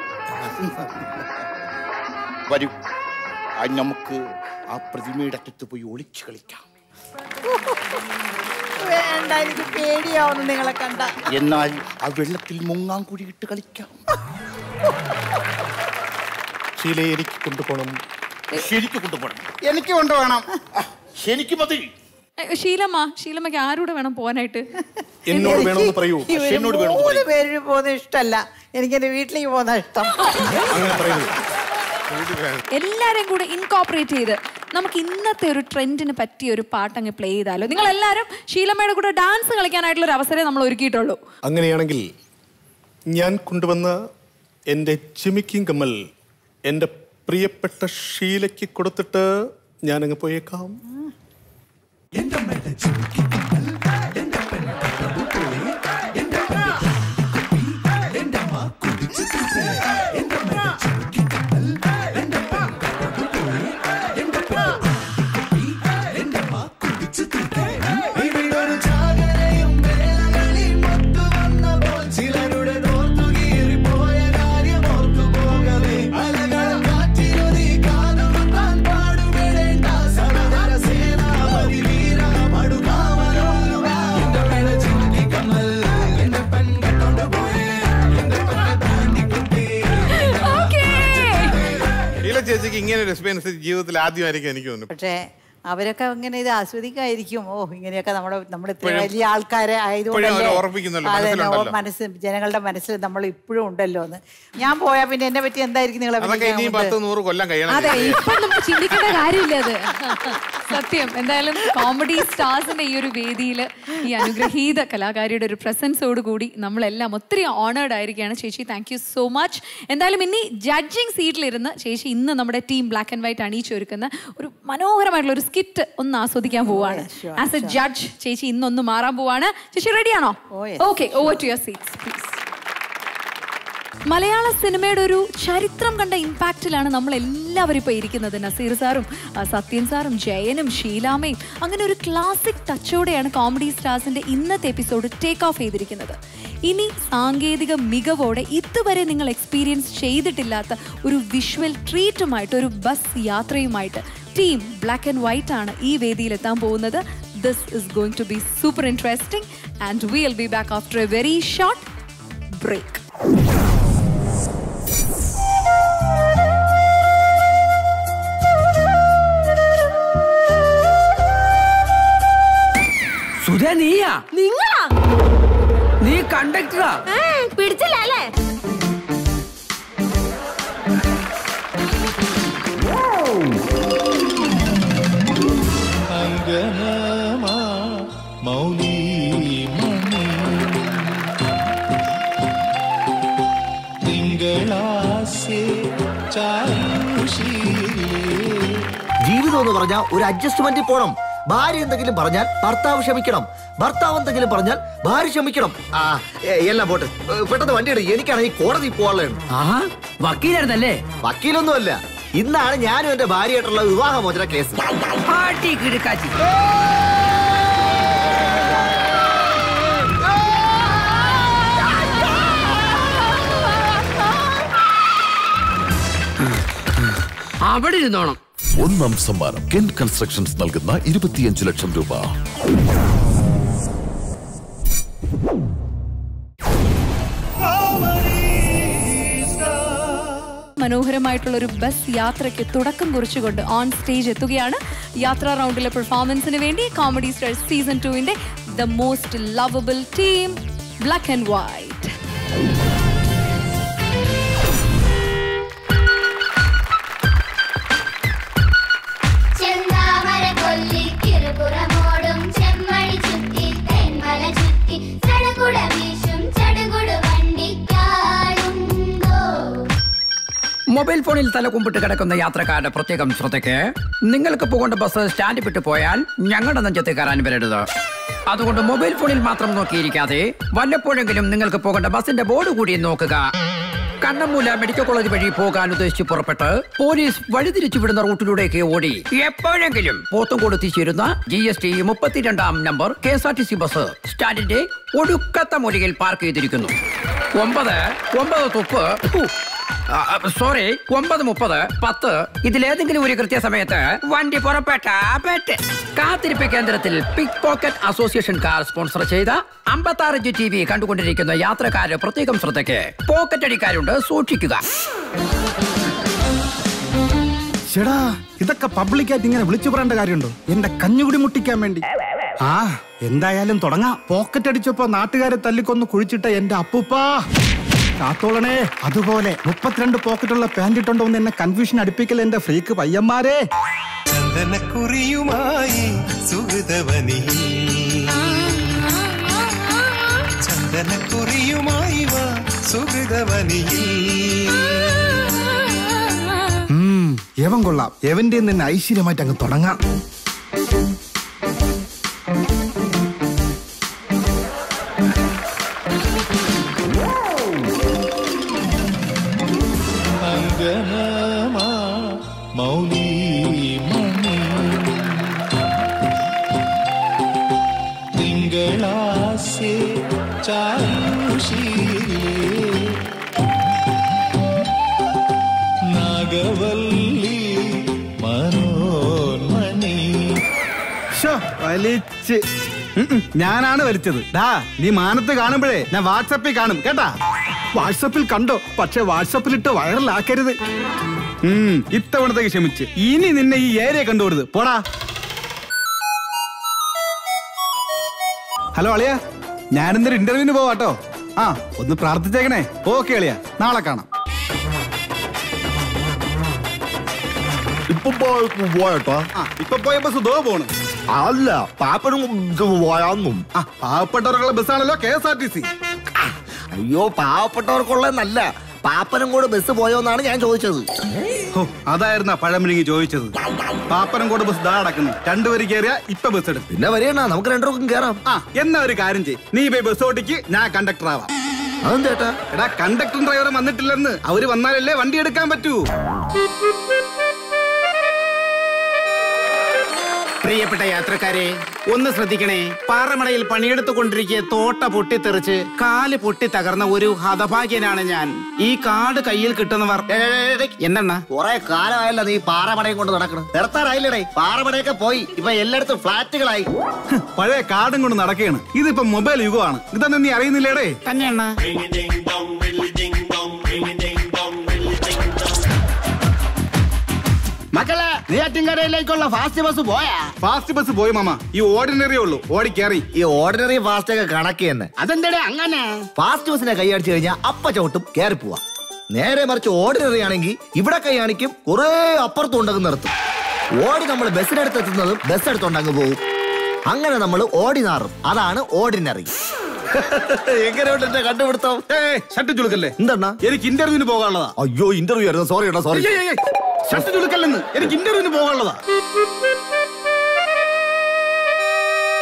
വരൂ ആ നമുക്ക് ആ പ്രതിമയുടെ അറ്റത്ത് പോയി ഒളിച്ചു കളിക്കാം വേണ്ട എനിക്ക് പേടിയാവുന്നു നിങ്ങളെ കണ്ട എന്നാൽ ആ വെള്ളത്തിൽ മുങ്ങാൻ കൂടി ഇട്ട് കളിക്കാം ഷീലയെ എനിക്ക് കൊണ്ടുപോകണം ശരിക്ക് കൊണ്ടുപോകണം എനിക്ക് കൊണ്ടുപോകണം ശരിക്ക് മതി ഏ, ശീലമ്മ ശീലമ്മയ്ക്ക് ആരോട് വേണം പോകാനായിട്ട് എന്നോട് വേണമെന്ന് പറയൂ ഇവര് എന്നോട് വേണമെന്ന് മൂന്ന് പേരിന് പോകുന്നത് ഇഷ്ടമല്ല എനിക്ക് എന്റെ വീട്ടിലേക്ക് പോകുന്ന ഇഷ്ടം അങ്ങനെ പറയുന്നു എല്ലാരെയും കൂടെ ഇൻകോപ്പറേറ്റ് ചെയ്ത് നമുക്ക് ഇന്നത്തെ ഒരു ട്രെൻഡിന് പറ്റിയ ഒരു പാട്ട് അങ്ങ് പ്ലേ ചെയ്താലോ നിങ്ങൾ എല്ലാവരും ശീലമ്മയുടെ കൂടെ ഡാൻസ് കളിക്കാനായിട്ടുള്ള ഒരു അവസരം നമ്മൾ ഒരുക്കിയിട്ടുള്ളൂ അങ്ങനെയാണെങ്കിൽ ഞാൻ കൊണ്ടുവന്ന എൻ്റെ ജിമിക്കിങ് കമ്മൽ എൻ്റെ പ്രിയപ്പെട്ട ഷീലയ്ക്ക് കൊടുത്തിട്ട് ഞാനങ്ങ് പോയേക്കാം ഷീല ചേച്ചിക്ക് ഇങ്ങനെ ഒരു എക്സ്പീരിയൻസ് ജീവിതത്തിൽ ആദ്യമായിരിക്കും എനിക്ക് തോന്നുന്നു പക്ഷേ അവരൊക്കെ ഇങ്ങനെ ഇത് ആസ്വദിക്കായിരിക്കും ഓ ഇങ്ങനെയൊക്കെ നമ്മുടെ നമ്മൾ ഇത്ര ഇപ്പോഴും- വലിയ ആൾക്കാരെ ഇപ്പോഴും അവരെ ഓർമ്മിക്കുന്നുണ്ടല്ലോ, മനസ്സിലുണ്ടല്ലോ. മനസ്സ് ജനങ്ങളുടെ മനസ്സിൽ നമ്മൾ ഇപ്പോഴും ഉണ്ടല്ലോ എന്ന് ഞാൻ പോയാൽ പിന്നെ എന്നെ പറ്റി എന്തായിരിക്കും നിങ്ങൾ അതൊക്കെ ഇനിയും പത്ത് നൂറ് കൊല്ലം കഴിയണം അതെ ഇപ്പൊ നമുക്ക് ചിന്തിക്കേണ്ട കാര്യമില്ല അത് സത്യം എന്തായാലും കോമഡി സ്റ്റാർസിന്റെ ഈ ഒരു വേദിയിൽ ഈ അനുഗ്രഹീത കലാകാരിയുടെ ഒരു പ്രസൻസോട് കൂടി നമ്മളെല്ലാം ഒത്തിരി ഓണേർഡ് ആയിരിക്കുകയാണ് ചേച്ചി താങ്ക് യു സോ മച്ച് എന്തായാലും ഇനി ജഡ്ജിങ് സീറ്റിലിരുന്ന് ചേച്ചി ഇന്ന് നമ്മുടെ ടീം ബ്ലാക്ക് ആൻഡ് വൈറ്റ് അണിയിച്ചൊരുക്കുന്ന ഒരു മനോഹരമായിട്ടുള്ള ഒരു സ്കിറ്റ് ഒന്ന് ആസ്വദിക്കാൻ പോവാണ് sure, ആസ് എ ജഡ്ജ് ചേച്ചി ഇന്നൊന്ന് മാറാൻ പോവാണ് ചേച്ചി റെഡിയാണോ Oh, yes. Okay over to your seats please മലയാള സിനിമയുടെ ഒരു ചരിത്രം കണ്ട ഇമ്പാക്റ്റിലാണ് നമ്മൾ എല്ലാവരും ഇപ്പോൾ ഇരിക്കുന്നത് നസീർ സാറും ആ, സത്യൻ സാറും ജയനും ഷീലാമയും അങ്ങനെ ഒരു ക്ലാസിക് ടച്ചോടെയാണ് കോമഡി സ്റ്റാർസിന്റെ ഇന്നത്തെ എപ്പിസോഡ് ടേക്ക് ഓഫ് ചെയ്തിരിക്കുന്നത് ഇനി സാങ്കേതിക മികവോടെ ഇതുവരെ നിങ്ങൾ എക്സ്പീരിയൻസ് ചെയ്തിട്ടില്ലാത്ത ഒരു വിഷ്വൽ ട്രീറ്റുമായിട്ട് ഒരു ബസ് യാത്രയുമായിട്ട് ടീം ബ്ലാക്ക് ആൻഡ് വൈറ്റ് ആണ് ഈ വേദിയിൽ എത്താൻ പോകുന്നത് this is going to be super interesting and will be back after a very short break Sudha നീയാ നിങ്ങളാ നീ കണ്ടക്ടറാ പിടിച്ചില്ല അല്ലേ ജീവിതം എന്ന് പറഞ്ഞാൽ ഒരു അഡ്ജസ്റ്റ്മെന്റിൽ പോണം ഭാര്യ എന്തെങ്കിലും പറഞ്ഞാൽ ഭർത്താവ് ക്ഷമിക്കണം ഭർത്താവ് എന്തെങ്കിലും പറഞ്ഞാൽ ഭാര്യ ക്ഷമിക്കണം ആ എ- എല്ലാം പോട്ടെ ഏ, പെട്ടെന്ന് വണ്ടി എടുക്കും എനിക്കാണെങ്കിൽ കോടതി പോകാനുള്ളതാണ് ആഹാ വക്കീലായിരുന്നല്ലേ വക്കീലൊന്നുമല്ല ഇന്നാണ് ഞാനും എന്റെ ഭാര്യയായിട്ടുള്ള വിവാഹമോചന കേസ് പാട്ടി കിടക്കാച്ചി അവിടെ ഇരുന്നോണം ഒന്നാം സമ്മാനം കെൻ കൺസ്ട്രക്ഷൻസ് നൽകുന്ന ഇരുപത്തിയഞ്ച് ലക്ഷം രൂപ മനോഹരമായിട്ടുള്ള ഒരു ബസ് യാത്രയ്ക്ക് തുടക്കം കുറിച്ചുകൊണ്ട് ഓൺ സ്റ്റേജ് എത്തുകയാണ് യാത്രാ റൗണ്ടിലെ പെർഫോമൻസിന് വേണ്ടി കോമഡി സ്റ്റാർ സീസൺ ടുവിന്റെ the most lovable team black and white ചെന്താമര കൊല്ലിക്കിറുപുറമോടും ചെമ്മണി ചുറ്റി തെന്മല ചുറ്റി ചടുകുട വീശും ചടുകുടു വണ്ടിക്കാളുണ്ടോ മൊബൈൽ ഫോണിൽ തല കുമ്പിട്ട് കിടക്കുന്ന യാത്രക്കാരുടെ പ്രത്യേകം ശ്രദ്ധയ്ക്ക് നിങ്ങൾക്ക് പോകേണ്ട ബസ് സ്റ്റാൻഡ് വിട്ടു പോയാൽ ഞങ്ങളുടെ നെഞ്ചത്ത് കയറാൻ വരരുത് അതുകൊണ്ട് മൊബൈൽ ഫോണിൽ മാത്രം നോക്കിയിരിക്കാതെ വല്ലപ്പോഴെങ്കിലും നിങ്ങൾക്ക് പോകേണ്ട ബസിന്റെ ബോർഡ് കൂടി നോക്കുക കണ്ണമ്മൂല മെഡിക്കൽ കോളേജ് വഴി പോകാൻ ഉദ്ദേശിച്ച് പുറപ്പെട്ട് പോലീസ് വഴിതിരിച്ചു വിടുന്ന റൂട്ടിലൂടെയൊക്കെ ഓടി എപ്പോഴെങ്കിലും പോത്തുംകോട് എത്തിച്ചേരുന്ന ജി എസ് ടി മുപ്പത്തിരണ്ടാം number K S R T C bus സ്റ്റാൻഡിന്റെ ഒടുക്കത്ത മൂലയിൽ പാർക്ക് ചെയ്തിരിക്കുന്നു ഒമ്പത് ഒമ്പത് തുപ്പ് ഹു, ആ, ആ, സോറി ഒമ്പത് മുപ്പത് പത്ത് ഇതിലേതെങ്കിലും ഒരു കൃത്യസമയത്ത് വണ്ടി പുറപ്പെട്ട പെട്ട് കാത്തിരിപ്പ് കേന്ദ്രത്തിൽ pick pocket association car sponsor ചെയ്ത അമ്പത്തി ആറ് ജി ടി വി കണ്ടുകൊണ്ടിരിക്കുന്ന യാത്രക്കാര് പ്രത്യേകം ശ്രദ്ധയ്ക്ക് പോക്കറ്റ് അടിക്കാരുണ്ട് സൂക്ഷിക്കുക ചേടാ ഇതൊക്കെ പബ്ലിക്കായിട്ട് ഇങ്ങനെ വിളിച്ചു പറയേണ്ട കാര്യമുണ്ടോ എന്റെ കഞ്ഞുകുടി മുട്ടിക്കാൻ വേണ്ടി ആ എന്തായാലും തുടങ്ങാം പോക്കറ്റ് അടിച്ചപ്പോ നാട്ടുകാരെ തല്ലിക്കൊന്ന് കുഴിച്ചിട്ട എന്റെ അപ്പൂപ്പാ കാത്തോളണേ അതുപോലെ മുപ്പത്തിരണ്ട് പോക്കറ്റുള്ള പാന്റ് ഇട്ടുണ്ടോ എന്ന് എന്നെ കൺഫ്യൂഷൻ അടുപ്പിക്കൽ എന്റെ ഫ്രീക്ക് പയ്യന്മാരെ ചന്ദനക്കുറിയുമായി സുഹൃതവനി ചന്ദനക്കുറിയുമായി വാ സുഹൃതവനിയിൽ ഉം, യവൻ കൊള്ളാം യവന്റെ നിന്ന് ഐശ്വര്യമായിട്ട് അങ്ങ് തുടങ്ങാം അങ്കനമാ മൗലി മണി തിങ്കളാസെ ചാരുശീലേ നാഗവല്ലി മനോന്മണി ശ്ശോ, വലിച്ച് ഉം, ഉം, ഞാനാണ് വലിച്ചത് ഡാ നീ മാനത്ത് കാണുമ്പോഴേ ഞാൻ വാട്സപ്പിൽ കാണും കേട്ടാ വാട്സപ്പിൽ കണ്ടോ പക്ഷെ വാട്സപ്പിലിട്ട് വൈറലാക്കരുത് ഉം, ഇത്തവണത്തേക്ക് ക്ഷമിച്ച് ഇനി നിന്നെ ഈ ഏരിയ കണ്ടുകൊടുത്ത് പോടാ ഹലോ അളിയ ഞാനിന്നൊരു ഇന്റർവ്യൂവിന് പോവാട്ടോ ആ ഒന്ന് പ്രാർത്ഥിച്ചേക്കണേ ഓക്കെ അളിയ നാളെ കാണാം ഇപ്പൊ പോയട്ടോ ആ ഇപ്പൊ പോയ ബസ് ദോ പോണ് അല്ല പാപ്പനും പോയാന്നും ആ പാവപ്പെട്ടവർക്കുള്ള ബസ്സാണല്ലോ K S R T C അയ്യോ പാവപ്പെട്ടവർക്കുള്ളതെന്നല്ല പാപ്പനും കൂടെ ബസ് പോയോന്നാണ് ഞാൻ ചോദിച്ചത് ഹോ, അതായിരുന്ന പഴമിഴുങ്ങി ചോദിച്ചത് പാപ്പനംകോട് ബസ് ദാ അടക്കുന്നു രണ്ടുപേര് കയറിയ ഇപ്പൊ ബസ് എടുക്കും പിന്നെ വരെയണ്ണ നമുക്ക് രണ്ടുപേർക്കും കയറാം ആ എന്നാ ഒരു കാര്യം ചെയ് നീ പോയി ബസ് ഓട്ടിക്ക് ഞാൻ കണ്ടക്ടർ ആവാം അതെന്തേട്ടാ എടാ കണ്ടക്ടറും ഡ്രൈവറും വന്നിട്ടില്ലെന്ന് അവര് വന്നാലല്ലേ വണ്ടി എടുക്കാൻ പറ്റൂ പ്രിയപ്പെട്ട യാത്രക്കാരെ ഒന്ന് ശ്രദ്ധിക്കണേ പാറമടയിൽ പണിയെടുത്തുകൊണ്ടിരിക്കെ തോട്ട പൊട്ടിത്തെറിച്ച് കാല് പൊട്ടി തകർന്ന ഒരു ഹതഭാഗ്യനാണ് ഞാൻ ഈ കാർഡ് കയ്യിൽ കിട്ടുന്നവർ എന്തെണ്ണ കൊറേ കാലമായല്ലോ നീ പാറമടയും കൊണ്ട് നടക്കണം നിർത്താറായില്ലടേ പാറമടയൊക്കെ പോയി ഇപ്പൊ എല്ലായിടത്തും ഫ്ലാറ്റുകളായി പഴയ കാർഡും കൊണ്ട് നടക്കുകയാണ് ഇതിപ്പോ മൊബൈൽ യുഗമാണ് ഇതൊന്നും നീ അറിയുന്നില്ലേടേ തന്നെയണ്ണ മക്കളെ നെയ്യാറ്റിൻകരയിലേക്കുള്ള ഫാസ്റ്റ് ബസ് പോയാ ഫാസ്റ്റ് ബസ് പോയി മാമ ഈ ഓർഡിനറി ഉള്ളൂ ഓടി കയറി ഈ ഓർഡിനറി ഫാസ്റ്റ് ഒക്കെ കണക്ക് തന്നെ അതെന്തടേ അങ്ങനെ ഫാസ്റ്റ് ബസ്സിനെ കൈയടിച്ചു കഴിഞ്ഞാൽ അപ്പ ചവിട്ടും കയറി പോവാ നേരെ മറിച്ച് ഓർഡിനറി ആണെങ്കിൽ ഇവിടെ കൈ കാണിക്കും കുറെ അപ്പുറത്തും ഉണ്ടെങ്കിൽ നിർത്തും ഓടി നമ്മൾ ബസ്സിനടുത്ത് എത്തുന്നതും ബസ് അടുത്തുണ്ടങ്ങ് പോകും അങ്ങനെ നമ്മൾ ഓടി നാറും അതാണ് ഓർഡിനറി എങ്ങനെയുണ്ട് എന്റെ കണ്ടുപിടുത്തം ഷർട്ട് ചുളുക്കല്ലേ എന്താണ് എനിക്ക് ഇന്റർവ്യൂവിന് പോകാനുള്ളതാ അയ്യോ ഇന്റർവ്യൂ ആയിരുന്നു സോറി കേട്ടോ സോറി ഷർട്ട് ചുളുക്കല്ലെന്ന് എനിക്ക് ഇന്റർവ്യൂവിന് പോകാനുള്ളതാ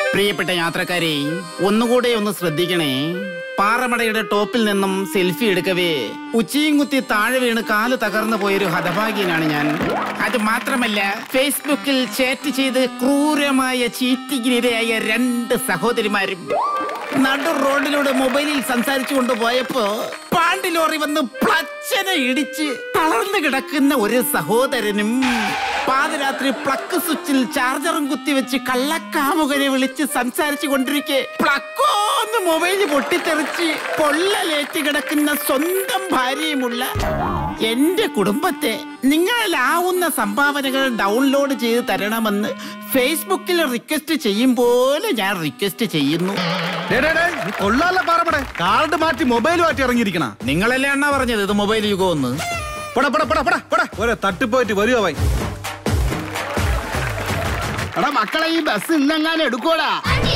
പ്രിയപ്പെട്ട യാത്രക്കാരെ ഒന്നുകൂടെ ഒന്ന് ശ്രദ്ധിക്കണേ പാറമടയുടെ ടോപ്പിൽ നിന്നും സെൽഫി എടുക്കവേ ഉച്ചയും കുത്തി താഴെ വീണ് കാല് തകർന്നു പോയൊരു ഹതഭാഗ്യനാണ് ഞാൻ അത് മാത്രമല്ല ഫേസ്ബുക്കിൽ ചാറ്റ് ചെയ്ത് ക്രൂരമായ ചീറ്റിങ്ങിനിരയായ രണ്ട് സഹോദരിമാരും നടു റോഡിലൂടെ മൊബൈലിൽ സംസാരിച്ചു കൊണ്ടുപോയപ്പോ പാണ്ടി ലോറി വന്ന് പ്ലച്ചനെ ഇടിച്ച് തളർന്നു കിടക്കുന്ന ഒരു സഹോദരനും പാതിരാത്രി പ്ലക്ക് സ്വിച്ചിൽ ചാർജറും കുത്തിവെച്ച് കള്ളക്കാമുകനെ വിളിച്ച് സംസാരിച്ചു കൊണ്ടിരിക്കെ പ്ലക്കോന്ന് മൊബൈൽ പൊട്ടിത്തെറിച്ച് പൊള്ളലേറ്റ് കിടക്കുന്ന സ്വന്തം ഭാര്യയുമുള്ള എന്റെ കുടുംബത്തെ നിങ്ങളിലാവുന്ന സംഭാവനകൾ ഡൗൺലോഡ് ചെയ്ത് തരണമെന്ന് ഫേസ്ബുക്കിൽ റിക്വസ്റ്റ് ചെയ്യും പോലെ ഞാൻ റിക്വസ്റ്റ് ചെയ്യുന്നു കൊള്ളാല്ല പാറപ്പടെ കാർഡ് മാറ്റി മൊബൈൽ മാറ്റി ഇറങ്ങിയിരിക്കണ നിങ്ങളല്ലേ അണ്ണാ പറഞ്ഞത് ഇത് മൊബൈൽ യുഗമെന്ന് പടാ പടാ പടാ പടാ പടാ ഒരെ തട്ടിപ്പോയിട്ട് വരുവോ വൈ എടാ മക്കളെ ഈ ബസ് ഇന്നെങ്ങാനും എടുക്കോടാ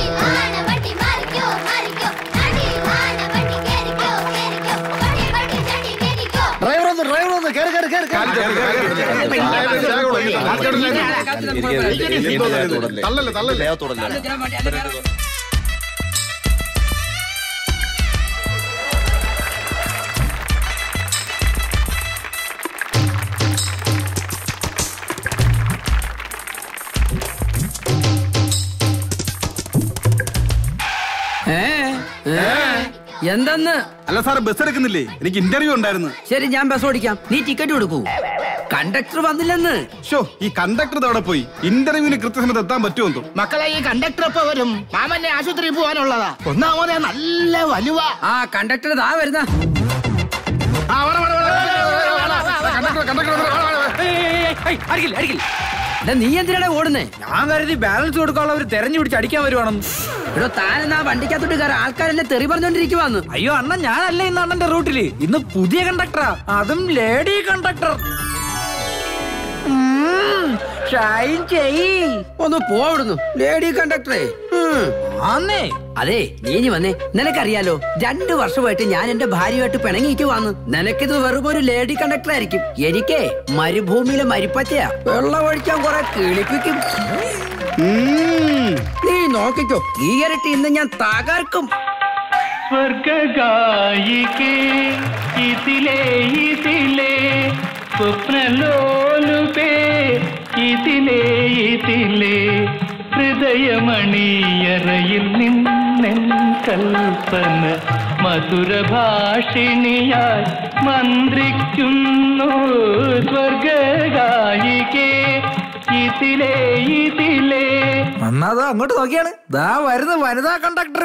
ഡ്രൈവർ ഒന്ന് ഡ്രൈവർ ഒന്ന് കേറി കേറി കേറി തള്ളല്ലേ തള്ളല്ലേ ഏ? ഏ? എന്തെന്ന് അല്ല സാർ ബസ് എടുക്കുന്നില്ലേ എനിക്ക് ഇന്റർവ്യൂ ഉണ്ടായിരുന്നു ശരി ഞാൻ ബസ് ഓടിക്കാം നീ ടിക്കറ്റ് കൊടുക്കൂ കണ്ടക്ടർ വന്നില്ലെന്ന് ഷോ ഈ കണ്ടക്ടർ അവിടെ പോയി ഇന്റർവ്യൂവിന് കൃത്യസമയത്ത് എത്താൻ പറ്റുമോ മക്കളെ ഈ കണ്ടക്ടർ ഇപ്പൊ വരും മാമന്റെ ആശുപത്രിയിൽ പോകാനുള്ളതാ ഒന്നാമതെ നല്ല വലുവ ആ കണ്ടക്ടർ ദാ വരുന്ന നീ എന്തിനാണ് ഓടുന്നേ ഞാൻ കരുതി ബാലൻസ് കൊടുക്കാനുള്ളവർ തെരഞ്ഞു പിടിച്ച് അടിക്കാൻ വരുവാണ് എടോ താനെന്നാ വണ്ടിക്കകത്തോട്ട് കയറി ആൾക്കാരെല്ലാം തെറി പറഞ്ഞോണ്ടിരിക്കുവാന്ന് അയ്യോ അണ്ണൻ ഞാനല്ല ഇന്ന് അണ്ണന്റെ റൂട്ടില് ഇന്ന് പുതിയ കണ്ടക്ടറാ അതും ലേഡി കണ്ടക്ടർ ഷൈൻ ചെയ് ഒന്ന് പോവിടുന്നു ലേഡി കണ്ടക്ടറെ ആന്നേ അതെ നീ ഇനി വന്നേ നിനക്കറിയാലോ രണ്ടു വർഷമായിട്ട് ഞാൻ എന്റെ ഭാര്യയായിട്ട് പിണങ്ങിക്ക് വന്നു നിനക്കിത് വെറും ഒരു ലേഡി കണ്ടക്ടർ ആയിരിക്കും എനിക്കേ മരുഭൂമിയിലെ മരിപ്പച്ചയാ വെള്ളം ഒഴിക്കാൻ കുറെ കിളിപ്പിക്കും നീ നോക്കിക്കോ ഈ ഇരട്ടി ഇന്ന് ഞാൻ തകർക്കും സ്വർഗായികേ ഇതിലേ ഇതിലേ സ്വപ്നലോലുപേ ഇതിലേ ഇതിലേ ഹൃദയമണിയറയിൽ നിന്നെൻ കൽപ്പന മധുരഭാഷിണിയായി മന്ത്രിക്കുന്നു സ്വർഗായികേ ഇതിലേ ഇതിലേ അണ്ണാ അങ്ങോട്ട് നോക്കിയാണ് ദാ വരുന്ന വനിതാ കണ്ടക്ടർ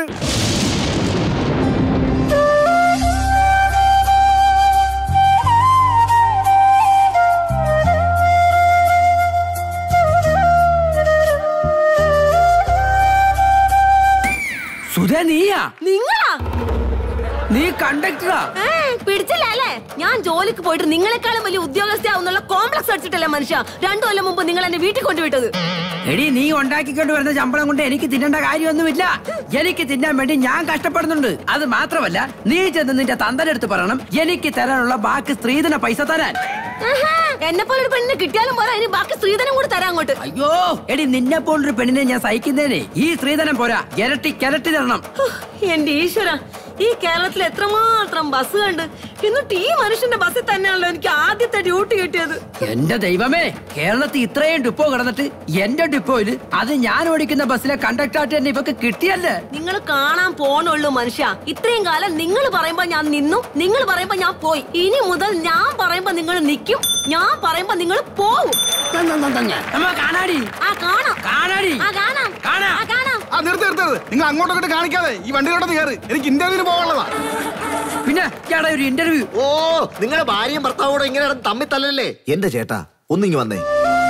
സുധ നീയാ നിങ്ങളാ നീ കണ്ടക്ടറാ ഏ, പിടിച്ചില്ല അല്ലേ ഞാൻ ജോലിക്ക് പോയിട്ട് നിങ്ങളെക്കാളും വലിയ ഉദ്യോഗസ്ഥയാവുന്നുള്ള കോംപ്ലക്സ് അടിച്ചിട്ടല്ലേ മനുഷ്യ രണ്ടു കൊല്ലം മുമ്പ് നിങ്ങൾ എന്നെ വീട്ടിൽ കൊണ്ടുവിട്ടത് എടി നീ ഉണ്ടാക്കിക്കൊണ്ട് വരുന്ന ശമ്പളം കൊണ്ട് എനിക്ക് തിന്നേണ്ട കാര്യമൊന്നുമില്ല എനിക്ക് തിന്നാൻ വേണ്ടി ഞാൻ കഷ്ടപ്പെടുന്നുണ്ട് അത് മാത്രമല്ല നീ ചെന്ന് നിന്റെ തന്തനെടുത്ത് പറയണം എനിക്ക് തരാനുള്ള ബാക്കി സ്ത്രീധന പൈസ തരാൻ ആഹാ, എന്നെ പോലെ ഒരു പെണ്ണിനെ കിട്ടിയാലും പോരാ ഇനി ബാക്കി സ്ത്രീധനം കൂടി തരാം അങ്ങോട്ട് അയ്യോ എടി നിന്നെ പോലൊരു പെണ്ണിനെ ഞാൻ സഹിക്കുന്നേനെ ഈ സ്ത്രീധനം പോരാ ഇരട്ടി കിരട്ടി തരണം എന്റെ ഈശ്വര ഈ കേരളത്തിൽ എത്രമാത്രം ബസ് കണ്ട് എന്നിട്ട് ഈ മനുഷ്യന്റെ ബസ്സിൽ തന്നെയാണല്ലോ എനിക്ക് ആദ്യത്തെ ഡ്യൂട്ടി കിട്ടിയത് എന്റെ ദൈവമേ കേരളത്തിൽ ഇത്രയും ഡിപ്പോ കിടന്നിട്ട് എന്റെ ഡിപ്പോയില് അത് ഞാൻ ഓടിക്കുന്ന ബസ്സിലെ കണ്ടക്ടറായിട്ട് തന്നെ ഇവക്ക് കിട്ടിയല്ലേ നിങ്ങൾ കാണാൻ പോണുള്ളൂ മനുഷ്യ ഇത്രയും കാലം നിങ്ങൾ പറയുമ്പോ ഞാൻ നിന്നു നിങ്ങൾ പറയുമ്പോ ഞാൻ പോയി ഇനി മുതൽ ഞാൻ പറയുമ്പോ നിങ്ങൾ നിൽക്കും ഞാൻ പറയുമ്പോ നിങ്ങൾ പോവും നമ്മ കാണാടി ആ കാണാം കാണാടി ആ കാണാം കാണാം ആ കാണാം ആ നിർത്തി നിർത്തരുത് നിങ്ങൾ അങ്ങോട്ടൊക്കെ കാണിക്കാതെ ഈ വണ്ടിയിലോട്ട് കയറി എനിക്ക് ഇന്റർവ്യൂവിന് പോകാനുള്ളതാ പിന്നെ ചേട്ടാ ഒരു ഇന്റർവ്യൂ ഓ നിങ്ങളുടെ ഭാര്യയും ഭർത്താവും കൂടെ ഇങ്ങനെ കിടന്ന് തമ്മിൽ തല്ലല്ലേ എന്റെ ചേട്ടാ ഒന്നിങ്ങി വന്നേ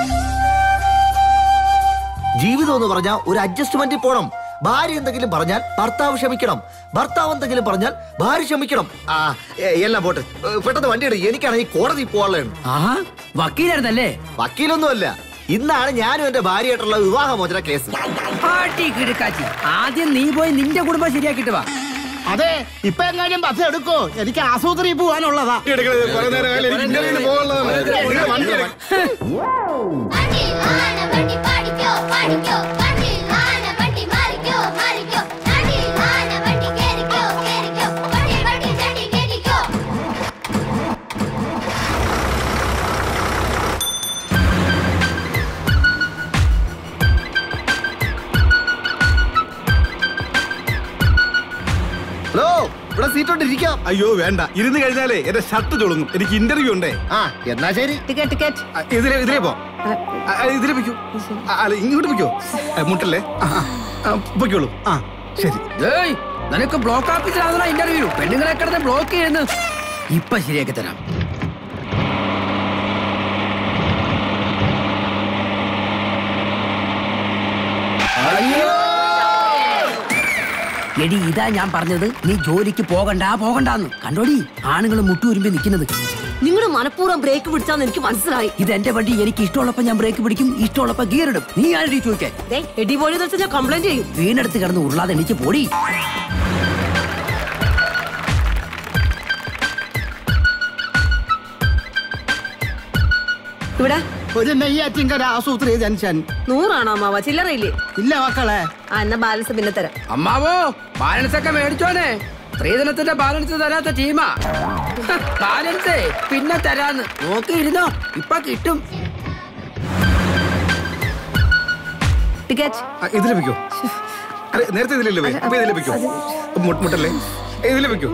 ജീവിതം എന്ന് പറഞ്ഞാൽ ഒരു അഡ്ജസ്റ്റ്മെന്റിൽ പോണം ഭാര്യ എന്തെങ്കിലും പറഞ്ഞാൽ ഭർത്താവ് ക്ഷമിക്കണം ഭർത്താവ് എന്തെങ്കിലും പറഞ്ഞാൽ ഭാര്യ ക്ഷമിക്കണം ആ എ- എല്ലാം പോട്ടെ ഏ, പെട്ടെന്ന് വണ്ടി എടുക്കും എനിക്കാണെങ്കിൽ കോടതി പോകാനുള്ളതാണ് ആഹാ വക്കീലായിരുന്നല്ലേ വക്കീലൊന്നുമല്ല ഇന്നാണ് ഞാനും എന്റെ ഭാര്യയായിട്ടുള്ള വിവാഹമോചന കേസ് പാട്ടി കിടക്കാച്ചി ആദ്യം നീ പോയി നിന്റെ കുടുംബം ശരിയാക്കിട്ട് വാ അതെ ഇപ്പൊ എങ്ങാനും ബസ് എടുക്കോ എനിക്ക് ആശുപത്രിയിൽ പോകാനുള്ളതാ കുറെ നേരം ആയാലും എനിക്ക് ഇന്റർവ്യൂവിന് പോകാനുള്ളതാണ് നിങ്ങൾ വണ്ടി എടുക്ക്. വണ്ടി ആന വണ്ടി പാടിക്കോ പാടിക്കോ വണ്ടി ആന വണ്ടി മാറിക്കോ സീറ്റോട്ട് ഇരിക്കാം അയ്യോ വേണ്ട ഇരുന്ന് കഴിഞ്ഞാലേ എന്റെ ഷർട്ട് ചൊളുങ്ങും എനിക്ക് ഇന്റർവ്യൂ ഉണ്ടേ ആ എന്നാ ശരി ടിക്കറ്റ് ടിക്കറ്റ് ആ, ഇതിലെ ഇതിലേ പോ ആ, ആ, ഇതിലേ പൊയ്ക്കോ ആ, അല്ല ഇങ്ങോട്ട് പൊയ്ക്കോ ആ, മുട്ടല്ലേ ആ, ആ, ആ, പൊയ്ക്കോളൂ ആ ശരി ഏയ് നിനക്ക് ബ്ലോക്ക് ഓഫീസിലാണോ ഇന്റർവ്യൂ പെണ്ണുങ്ങളെ കിടന്ന് ബ്ലോക്ക് ചെയ്യുന്നു ഇപ്പൊ ശരിയാക്കി തരാം എടി ഇതാ ഞാൻ പറഞ്ഞത് നീ ജോലിക്ക് പോകണ്ട പോകണ്ടാന്ന് കണ്ടോടി ആണുങ്ങൾ മുട്ടുരുമ്പി നിൽക്കുന്നത് നിങ്ങൾ മനഃപൂർവ്വം ബ്രേക്ക് പിടിച്ചാന്ന് എനിക്ക് മനസ്സിലായി ഇത് എന്റെ വണ്ടി എനിക്ക് ഇഷ്ടമുള്ളപ്പോ ഞാൻ ബ്രേക്ക് പിടിക്കും ഇഷ്ടമുള്ളപ്പോ ഗിയർ ഇടും നീ ആരുടെ ചോദിക്കാൻ ദേ, എടി പോയി വെച്ചാൽ ഞാൻ കംപ്ലൈന്റ് ചെയ്യും വീണെടുത്ത് കിടന്ന് ഉരുളാതെ എനിക്ക് പോടി ഇവിടെ ഒരു നെയ്യാറ്റിങ്കര ആസൂത്രി ജംഗ്ഷൻ നൂറാണോ അമ്മാവ ചില്ലറയില്ലേ ഇല്ല മക്കളെ ആ എന്നാ ബാലൻസ് പിന്നെ തരാം അമ്മാവോ ബാലൻസ് ഒക്കെ മേടിച്ചോനെ സ്ത്രീധനത്തിന്റെ ബാലൻസ് തരാത്ത ടീമാ ബാലൻസ് പിന്നെ തരാന്ന് നോക്കിയിരുന്നോ ഇപ്പൊ കിട്ടും ടിക്കറ്റ് ആ, ഇതിലേ വെക്കോ അരെ നേരത്തെ ഇതിലല്ലേ പോയി ഇപ്പൊ ഇതിലേ വെക്കോ മു- മുട്ടല്ലേ ഇതിലേ വെക്കോ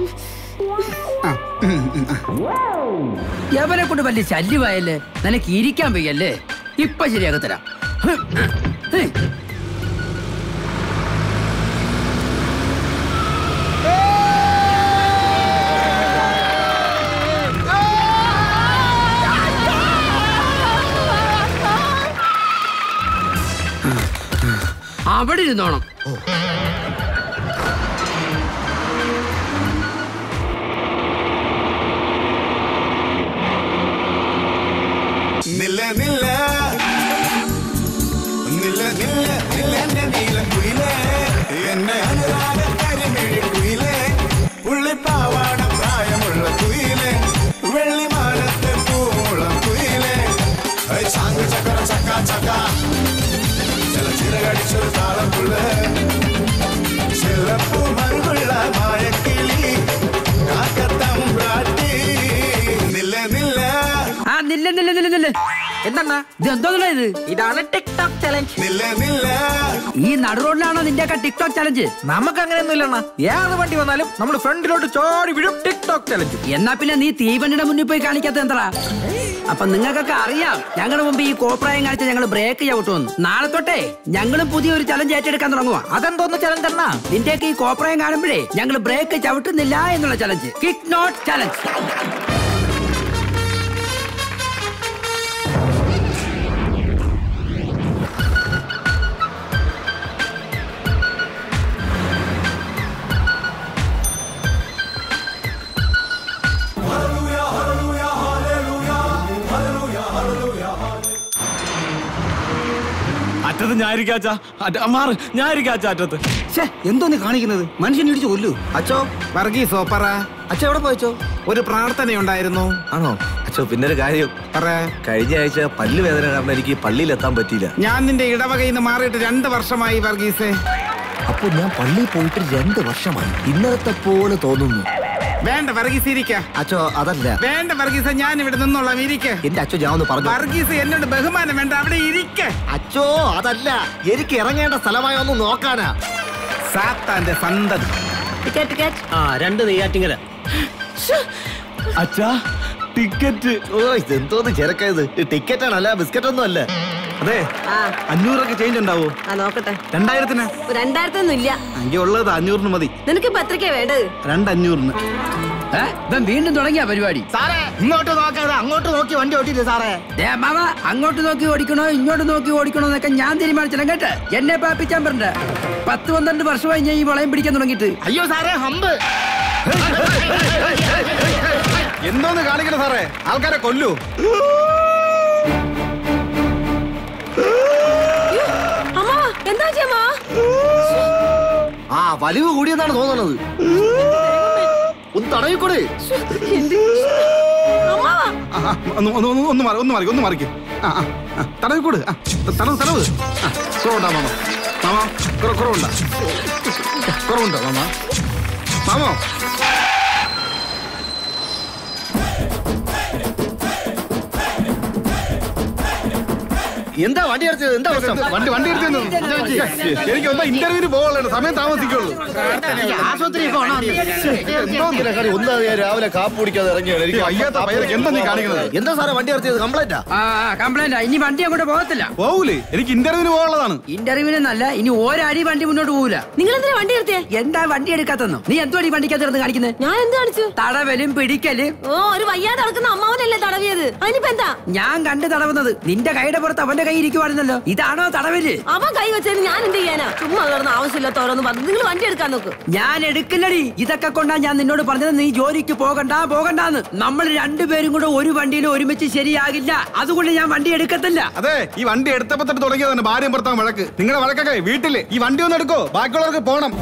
യവനെ കൊണ്ട് വലിയ ശല്യമായല്ലേ നിനക്ക് ഇരിക്കാൻ വയ്യല്ലേ ഇപ്പൊ ശരിയാക്കി തരാം ഹ്, ഹ്. അവിടെ ഇരുന്നോണം നില്ല നില്ല നില്ല നില്ല നില്ല എന്റെ നീലക്കുയിലേ എന്നെ അനുരാഗ കരിമിഴി കുയിലേ പുള്ളിപ്പാവാട പ്രായമുള്ള കുയിലേ വെള്ളിമാനത്തെ പൂമുളം കുയിലേ ഐ ചാങ്ക് ചക്കര ചക്ക ചക്ക ചില ചിറകടിച്ചൊരു താളം പുള്ള ചിലപ്പൂ മറുകുള്ള മായക്കിളി കാക്കത്തം പ്രാട്ടി നില്ല നില്ല ആ നില്ല നില്ല നില്ല നില്ല എന്താണ് ഇത് എന്തോന്നാ ഇത് ഇതാണ് ടിക്ടോക്ക് ചലഞ്ച് നില്ല നില്ല ഈ നടുറോഡിലാണോ നിന്റെ ഒക്കെ ടിക്ടോക്ക് ചലഞ്ച് നമുക്ക് അങ്ങനെയൊന്നും ഇല്ലണ്ണ ഏത് വണ്ടി വന്നാലും നമ്മൾ ഫ്രണ്ടിലോട്ട് ചോടി വിടും ടിക്ടോക്ക് ചലഞ്ച് എന്നാ പിന്നെ നീ തീവണ്ടിയുടെ മുന്നിൽ പോയി കാണിക്കാത്ത എന്താ അപ്പൊ നിങ്ങൾക്കൊക്കെ അറിയാം ഞങ്ങളുടെ മുമ്പ് ഈ കോപ്രായം കാണിച്ച ഞങ്ങൾ ബ്രേക്ക് ചവിട്ടുമെന്ന് നാളെ തൊട്ടേ ഞങ്ങളും പുതിയൊരു ചലഞ്ച് ഏറ്റെടുക്കാൻ തുടങ്ങുക അതെന്തോന്ന് ചലഞ്ച് അണ്ണാ നിന്റെയൊക്കെ ഈ കോപ്രായം കാണുമ്പോഴേ ഞങ്ങൾ ബ്രേക്ക് ചവിട്ടുന്നില്ല എന്നുള്ള ചലഞ്ച് കിക്ക് നോട്ട് ചലഞ്ച് അറ്റത്ത് ഞായിരിക്കാച്ച മാറ് ഞായിരിക്കാച്ച അറ്റത്ത് ഛേ എന്തോന്ന് കാണിക്കുന്നത് മനുഷ്യൻ ഇടിച്ചു കൊല്ലു അച്ചോ വർഗീസ് ഓപ്പറ അച്ഛൻ എവിടെ പോയച്ചോ ഒരു പ്രാർത്ഥനയുണ്ടായിരുന്നു ആണോ അച്ഛോ പിന്നെ ഒരു കാര്യം പറ കഴിഞ്ഞ ആഴ്ച പല്ല് വേദന കാരണം എനിക്ക് പള്ളിയിൽ എത്താൻ പറ്റിയില്ല ഞാൻ നിന്റെ ഇടവകയിൽ നിന്ന് മാറിയിട്ട് രണ്ട് വർഷമായി വർഗീസേ അപ്പൊ ഞാൻ പള്ളിയിൽ പോയിട്ട് രണ്ട് വർഷമായി ഇന്നലത്തെ പോലെ തോന്നുന്നു വേണ്ട വർഗീസ് ഇരിക്ക അച്ഛോ അതല്ല വേണ്ട വർഗീസ ഞാൻ ഇവിടെ നിന്നോളാം ഇരിക്ക എന്റെ അച്ഛൻ ഞാൻ ഒന്ന് പറഞ്ഞു വർഗീസ് എന്നോട് ബഹുമാനം വേണ്ട അവിടെ ഇരിക്ക അച്ഛോ അതല്ല എനിക്ക് ഇറങ്ങേണ്ട സ്ഥലമായി ഒന്ന് നോക്കാനാ സാത്താന്റെ സന്തതി ടിക്കറ്റ് ടിക്കറ്റ് ആ രണ്ട് നെയ്യാറ്റിങ്ങര അച്ഛാ ടിക്കറ്റ് ഓ ഇതെന്തോന്ന് ചെറുക്കായത് ടിക്കറ്റ് ആണല്ല ബിസ്ക്കറ്റ് ഒന്നും അല്ല അതെ ആ അഞ്ഞൂറൊക്കെ ചേഞ്ച് ഉണ്ടാവോ ആ നോക്കട്ടെ രണ്ടായിരത്തിന് രണ്ടായിരത്തൊന്നും ഇല്ല എനിക്ക് ഉള്ളത് അഞ്ഞൂറിന് മതി നിനക്ക് ഇപ്പൊ എത്രയ്ക്കാ വേണ്ടത് രണ്ടഞ്ഞൂറിന് ഏ? ഇവൻ വീണ്ടും തുടങ്ങിയ പരിപാടി സാറേ ഇങ്ങോട്ട് നോക്കാതെ അങ്ങോട്ട് നോക്കി വണ്ടി ഓട്ടില്ലേ സാറേ ദേ മാമ അങ്ങോട്ട് നോക്കി ഓടിക്കണോ ഇങ്ങോട്ട് നോക്കി ഓടിക്കണോ എന്നൊക്കെ ഞാൻ തീരുമാനിച്ചില്ല കേട്ട് എന്നെ പാപ്പിച്ചാൻ പറഞ്ഞ പത്ത് പന്ത്രണ്ട് വർഷമായി ഞാൻ ഈ വളയം പിടിക്കാൻ തുടങ്ങിയിട്ട് അയ്യോ സാറേ ഹമ്പ് എന്തോന്ന് കാണിക്കണ സാറേ ആൾക്കാരെ കൊല്ലൂ അമ്മ എന്താ അമ്മ ആ വലിവ് കൂടിയെന്നാണ് തോന്നുന്നത് ഒന്ന് തടയിക്കൂടെ അമ്മാവാ ആ, ആ, ഒന്ന് ഒന്ന് ഒന്ന് ഒന്ന് മാറി ഒന്ന് മാറി ഒന്ന് മാറിക്ക് ആ ആ ആ, തടവി കൂട് ആ ത- തടവ് തടവ് ആ കുറവുണ്ടോ മാമ മാമ കുറ- കുറവുണ്ടോ കുറവുണ്ടോ മാമ മാമോ എന്താ വണ്ടി അടച്ചത് എന്താ പ്രശ്നം വണ്ടി വണ്ടി എടുത്തു എനിക്ക് ഒന്ന് ഇന്റർവ്യൂവിന് പോകാനുള്ള സമയം താമസിക്കുള്ളൂ ആശുപത്രി ഒന്നാ ഞാൻ രാവിലെ കാപ്പ് കുടിക്കാതെ ഇറങ്ങിയാണ് എനിക്ക് അയ്യാത്ത പയ്യനൊക്കെ എന്താ നീ കാണിക്കുന്നത് എന്താ സാറേ വണ്ടി അടച്ചത് കംപ്ലൈന്റാ ആ കംപ്ലൈന്റ് ഇനി വണ്ടി അങ്ങോട്ട് പോകത്തില്ല പോകൂലേ എനിക്ക് ഇന്റർവ്യൂവിന് പോകാനുള്ളതാണ് ഇന്റർവ്യൂവിന് നല്ല ഇനി ഒരടി വണ്ടി മുന്നോട്ട് പോകൂല നിങ്ങൾ എന്തിനാ വണ്ടി എടുത്തേ എന്താ വണ്ടി എടുക്കാത്തെന്നോ നീ എന്തുവാടി വണ്ടിക്കകത്ത് കിടന്ന് കാണിക്കുന്നത് ഞാൻ എന്ത് കാണിച്ചു തടവലും പിടിക്കല് ഓ ഒരു വയ്യാതെ നടക്കുന്ന അമ്മാവനല്ലേ തടവിയത് അതിനിപ്പോ എന്താ ഞാൻ കണ്ട് തടവുന്നത് നിന്റെ കൈയുടെ പുറത്ത് അവന്റെ കൈ ഇരിക്കുവാണെന്നല്ലോ ഇതാണോ തടവല് അവൻ കൈ വെച്ചതിന് ഞാൻ എന്ത് ചെയ്യാനാ ചുമ്മാ കിടന്ന് ആവശ്യമില്ലാത്ത ഓരോന്ന് പറഞ്ഞു നിങ്ങൾ വണ്ടി എടുക്കാൻ നോക്ക് ഞാൻ എടുക്കില്ലടി ഇതൊക്കെ കൊണ്ടാ ഞാൻ നിന്നോട് പറഞ്ഞത് നീ ജോലിക്ക് പോകണ്ട പോകണ്ടാന്ന് നമ്മൾ രണ്ടുപേരും കൂടെ ഒരു വണ്ടിയിൽ ഒരുമിച്ച് ശരിയാകില്ല അതുകൊണ്ട് ഞാൻ വണ്ടി എടുക്കത്തില്ല അതെ ഈ വണ്ടി എടുത്തപ്പോ തൊട്ട് തുടങ്ങിയതാണ് ഭാര്യയും ഭർത്താവും വഴക്ക് നിങ്ങളുടെ വഴക്കൊക്കെ വീട്ടില് ഈ വണ്ടി ഒന്ന് എടുക്കോ ബാക്കിയുള്ളവർക്ക് പോണം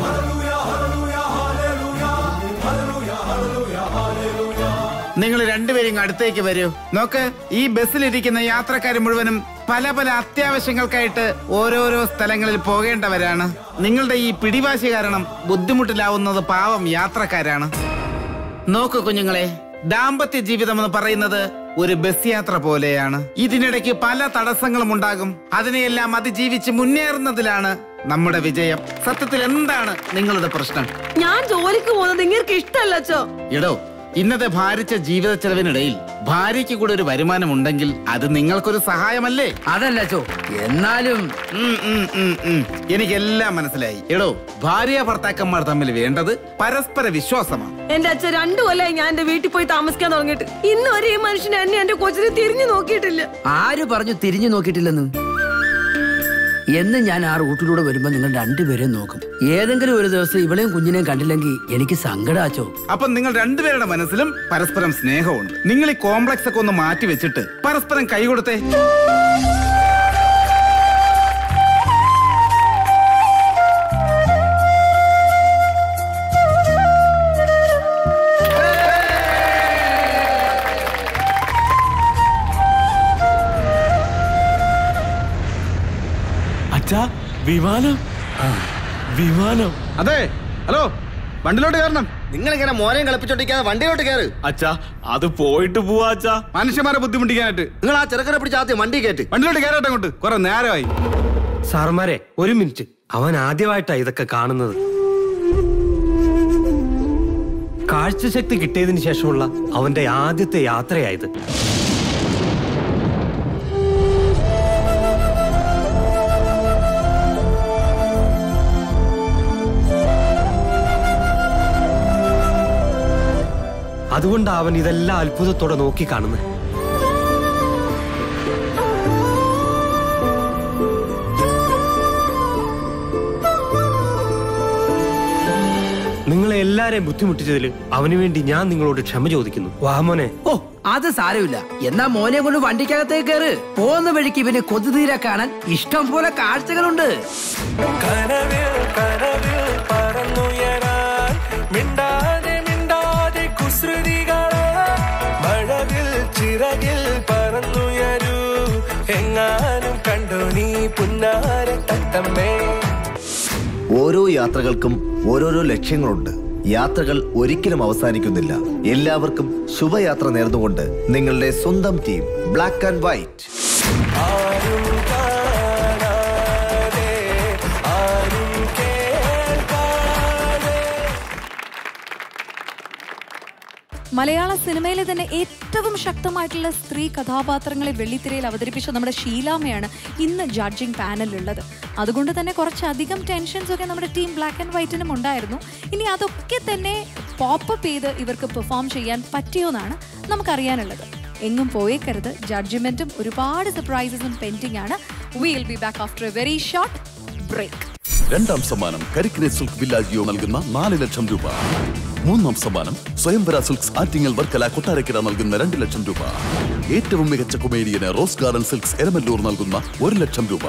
നിങ്ങൾ രണ്ടുപേരും ഇങ്ങ് അടുത്തേക്ക് വരൂ നോക്ക് ഈ ബസ്സിലിരിക്കുന്ന യാത്രക്കാർ മുഴുവനും പല പല അത്യാവശ്യങ്ങൾക്കായിട്ട് ഓരോരോ സ്ഥലങ്ങളിൽ പോകേണ്ടവരാണ് നിങ്ങളുടെ ഈ പിടിവാശി കാരണം ബുദ്ധിമുട്ടിലാവുന്നത് പാവം യാത്രക്കാരാണ് നോക്കൂ കുഞ്ഞുങ്ങളെ ദാമ്പത്യ ജീവിതം എന്ന് പറയുന്നത് ഒരു ബസ് യാത്ര പോലെയാണ് ഇതിനിടയ്ക്ക് പല തടസ്സങ്ങളും ഉണ്ടാകും അതിനെയെല്ലാം അതിജീവിച്ച് മുന്നേറുന്നതിലാണ് നമ്മുടെ വിജയം സത്യത്തിൽ എന്താണ് നിങ്ങളുടെ പ്രശ്നം ഞാൻ ജോലിക്ക് പോകുന്നത് നിങ്ങൾക്ക് ഇഷ്ടമല്ല അച്ചോ എടോ ഇന്നത്തെ ഭാരിച്ച ജീവിത ചെലവിനിടയിൽ ഭാര്യയ്ക്ക് കൂടെ ഒരു വരുമാനം ഉണ്ടെങ്കിൽ അത് നിങ്ങൾക്കൊരു സഹായമല്ലേ അതല്ല ചോ എന്നാലും ഉം, ഉം, ഉം, ഉം. എനിക്കെല്ലാം മനസ്സിലായി എടോ ഭാര്യ ഭർത്താക്കന്മാർ തമ്മിൽ വേണ്ടത് പരസ്പര വിശ്വാസമാണ് എന്റെ അച്ഛൻ രണ്ടു കൊല്ലമായി ഞാൻ എന്റെ വീട്ടിൽ പോയി താമസിക്കാൻ തുടങ്ങിയിട്ട് ഇന്ന് വരെ ഈ മനുഷ്യനെ എന്നെ എന്റെ കൊച്ചിനെ തിരിഞ്ഞു നോക്കിയിട്ടില്ല ആര് പറഞ്ഞു തിരിഞ്ഞു നോക്കിയിട്ടില്ലെന്ന് എന്നും ഞാൻ ആ റൂട്ടിലൂടെ വരുമ്പോ നിങ്ങൾ രണ്ടുപേരെയും നോക്കും ഏതെങ്കിലും ഒരു ദിവസം ഇവളെയും കുഞ്ഞിനെയും കണ്ടില്ലെങ്കിൽ എനിക്ക് സങ്കടാച്ചോ അപ്പൊ നിങ്ങൾ രണ്ടുപേരുടെ മനസ്സിലും പരസ്പരം സ്നേഹമുണ്ട് നിങ്ങൾ ഈ കോംപ്ലക്സ് ഒക്കെ ഒന്ന് മാറ്റി വെച്ചിട്ട് പരസ്പരം കൈ കൊടുത്തേ അച്ഛാ വിമാനം വിമാനം അതെ ഹലോ വണ്ടിലോട്ട് കയറണം നിങ്ങൾ ഇങ്ങനെ മോനെയും കളിപ്പിച്ചോണ്ടിരിക്കാതെ വണ്ടിയിലോട്ട് കയറ് അച്ഛാ അത് പോയിട്ട് പോവാ അച്ഛാ മനുഷ്യന്മാരെ ബുദ്ധിമുട്ടിക്കാനായിട്ട് നിങ്ങൾ ആ ചെറുക്കനെ പിടിച്ച് ആദ്യം വണ്ടി കയറ്റ് വണ്ടിയിലോട്ട് കയറട്ടെ അങ്ങോട്ട് കുറെ നേരമായി സാറുമാരെ ഒരു മിനിറ്റ് അവൻ ആദ്യമായിട്ടാ ഇതൊക്കെ കാണുന്നത് കാഴ്ചശക്തി കിട്ടിയതിന് ശേഷമുള്ള അവന്റെ ആദ്യത്തെ യാത്രയായത് അതുകൊണ്ടാ അവൻ ഇതെല്ലാം അത്ഭുതത്തോടെ നോക്കി കാണുന്നത് നിങ്ങളെ എല്ലാരെയും ബുദ്ധിമുട്ടിച്ചതിൽ അവന് വേണ്ടി ഞാൻ നിങ്ങളോട് ക്ഷമ ചോദിക്കുന്നു വാമോനെ ഓ അത് സാരമില്ല എന്നാ മോനെ കൊണ്ട് വണ്ടിക്കകത്തേക്ക് കയറ് പോകുന്ന വഴിക്ക് ഇവന് കൊതുതീരെ കാണാൻ ഇഷ്ടം പോലെ കാഴ്ചകളുണ്ട് കനവിൽ കനവിൽ പറന്നുയരാൻ മിണ്ടാതെ മിണ്ടാതെ കുസൃതികളെ മഴവിൽ ചിറകിൽ പറന്നുയരൂ എങ്ങാനും കണ്ടു നീ പുന്നാര തത്തമ്മേ ഓരോ യാത്രകൾക്കും ഓരോരോ ലക്ഷ്യങ്ങളുണ്ട് യാത്രകൾ ഒരിക്കലും അവസാനിക്കുന്നില്ല എല്ലാവർക്കും ശുഭയാത്ര നേർന്നുകൊണ്ട് നിങ്ങളുടെ സ്വന്തം ടീം ബ്ലാക്ക് ആൻഡ് വൈറ്റ് ആരും കാണാതെ ആരും കേൾക്കാതെ മലയാള സിനിമയിലെ തന്നെ ഏറ്റവും ശക്തമായിട്ടുള്ള സ്ത്രീ കഥാപാത്രങ്ങളെ വെള്ളിത്തിരയിൽ അവതരിപ്പിച്ച നമ്മുടെ ഷീലാമ്മയാണ് ഇന്ന് ജഡ്ജിങ് പാനലിലുള്ളത് അതുകൊണ്ട് തന്നെ കുറച്ചധികം ടെൻഷൻസ് ഒക്കെ നമ്മുടെ ടീം ബ്ലാക്ക് ആൻഡ് വൈറ്റിനും ഉണ്ടായിരുന്നു ഇനി അതൊക്കെ തന്നെ പോപ്പപ്പ് ചെയ്ത് ഇവർക്ക് പെർഫോം ചെയ്യാൻ പറ്റിയോന്നാണ് നമുക്കറിയാനുള്ളത് എങ്ങും പോയേക്കരുത് ജഡ്ജ്മെന്റും ഒരുപാട് സർപ്രൈസസും പെൻഡിങ് ആണ് will be back after a very short break രണ്ടാം സമ്മാനം കരിക്കിനെ സിൽക്ക് വില്ലാജിയോ നൽകുന്ന നാല് ലക്ഷം രൂപ മൂന്നാം സമ്മാനം സ്വയംവര സിൽക്സ് ആറ്റിങ്ങൽ വർക്കല കൊട്ടാരക്കര നൽകുന്ന രണ്ട് ലക്ഷം രൂപ ഏറ്റവും മികച്ച കൊമേഡിയന് റോസ് ഗാർഡൻ സിൽക്സ് എരമല്ലൂർ നൽകുന്ന ഒരു ലക്ഷം രൂപ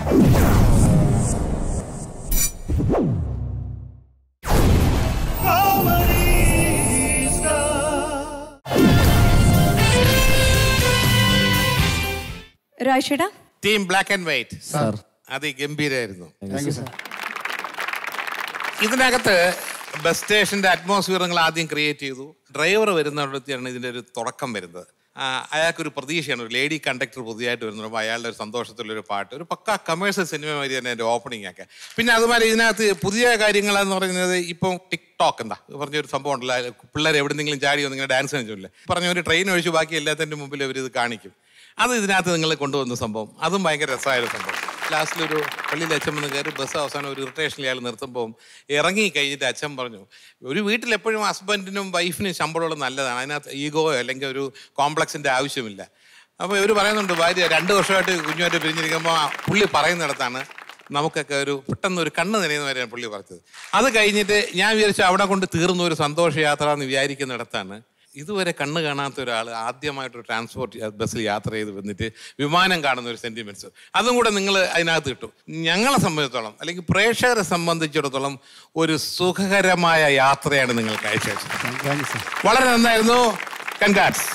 രാജേട്ടാ team black and white sir. അതിഗംഭീരായിരുന്നു താങ്ക് യു സാർ ഇതിനകത്ത് ബസ് സ്റ്റേഷന്റെ അറ്റ്മോസ്ഫിയർ നിങ്ങൾ ആദ്യം ക്രിയേറ്റ് ചെയ്തു ഡ്രൈവർ വരുന്നിടത്താണ് ഇതിന്റെ ഒരു തുടക്കം വരുന്നത് ആ, അയാൾക്കൊരു പ്രതീക്ഷയാണ് ഒരു ലേഡി കണ്ടക്ടർ പുതിയതായിട്ട് വരുന്നു അപ്പോൾ അയാളുടെ ഒരു സന്തോഷത്തിലൊരു പാട്ട് ഒരു പക്ക കമേഴ്ഷ്യൽ സിനിമ മാതിരി തന്നെ എൻ്റെ ഓപ്പണിംഗ് ഒക്കെ പിന്നെ അതുമാതിരി ഇതിനകത്ത് പുതിയ കാര്യങ്ങളെന്ന് പറയുന്നത് ഇപ്പം ടിക്ടോക്ക് എന്താ പറഞ്ഞ ഒരു സംഭവം ഉണ്ടല്ലോ അതിൽ പിള്ളേർ എവിടെന്നെങ്കിലും ചാടി വന്നിങ്ങനെ ഡാൻസ് കളിച്ചില്ലേ പറഞ്ഞ ഒരു ട്രെയിൻ ഒഴിച്ച് ബാക്കി എല്ലാത്തിൻ്റെ മുമ്പിൽ അവർ ഇത് കാണിക്കും അത് ഇതിനകത്ത് നിങ്ങൾ കൊണ്ടുവന്ന സംഭവം അതും ഭയങ്കര രസമായ സംഭവം ലാസ്റ്റിലൊരു പള്ളിയിൽ അച്ഛൻ വന്ന് കയറി ബസ് അവസാനം ഒരു ഇറിറ്റേഷനിൽ അയാൾ നിർത്തുമ്പോൾ ഇറങ്ങി കഴിഞ്ഞിട്ട് അച്ഛൻ പറഞ്ഞു ഒരു വീട്ടിൽ എപ്പോഴും ഹസ്ബൻഡിനും വൈഫിനും ശമ്പളമുള്ള നല്ലതാണ് അതിനകത്ത് ഈഗോ അല്ലെങ്കിൽ ഒരു കോംപ്ലക്സിൻ്റെ ആവശ്യമില്ല അപ്പോൾ ഇവർ പറയുന്നുണ്ട് ഭാര്യ രണ്ട് വർഷമായിട്ട് കുഞ്ഞുമായിട്ട് പിരിഞ്ഞിരിക്കുമ്പോൾ ആ പുള്ളി പറയുന്നിടത്താണ് നമുക്കൊക്കെ ഒരു പെട്ടെന്ന് ഒരു കണ്ണ് നനയുന്ന വരെയാണ് പുള്ളി പറഞ്ഞത് അത് കഴിഞ്ഞിട്ട് ഞാൻ വിചാരിച്ചു അവിടെ കൊണ്ട് തീർന്ന ഒരു സന്തോഷയാത്ര എന്ന് വിചാരിക്കുന്നിടത്താണ് ഇതുവരെ കണ്ണ് കാണാത്ത ഒരാൾ ആദ്യമായിട്ടൊരു ട്രാൻസ്പോർട്ട് ബസ്സിൽ യാത്ര ചെയ്ത് വന്നിട്ട് വിമാനം കാണുന്ന ഒരു സെന്റിമെന്റ്സ് അതും കൂടെ നിങ്ങൾ അതിനകത്ത് കിട്ടും ഞങ്ങളെ സംബന്ധിച്ചിടത്തോളം അല്ലെങ്കിൽ പ്രേക്ഷകരെ സംബന്ധിച്ചിടത്തോളം ഒരു സുഖകരമായ യാത്രയാണ് നിങ്ങൾ കാഴ്ചവെച്ചത് വളരെ നന്നായിരുന്നു congrats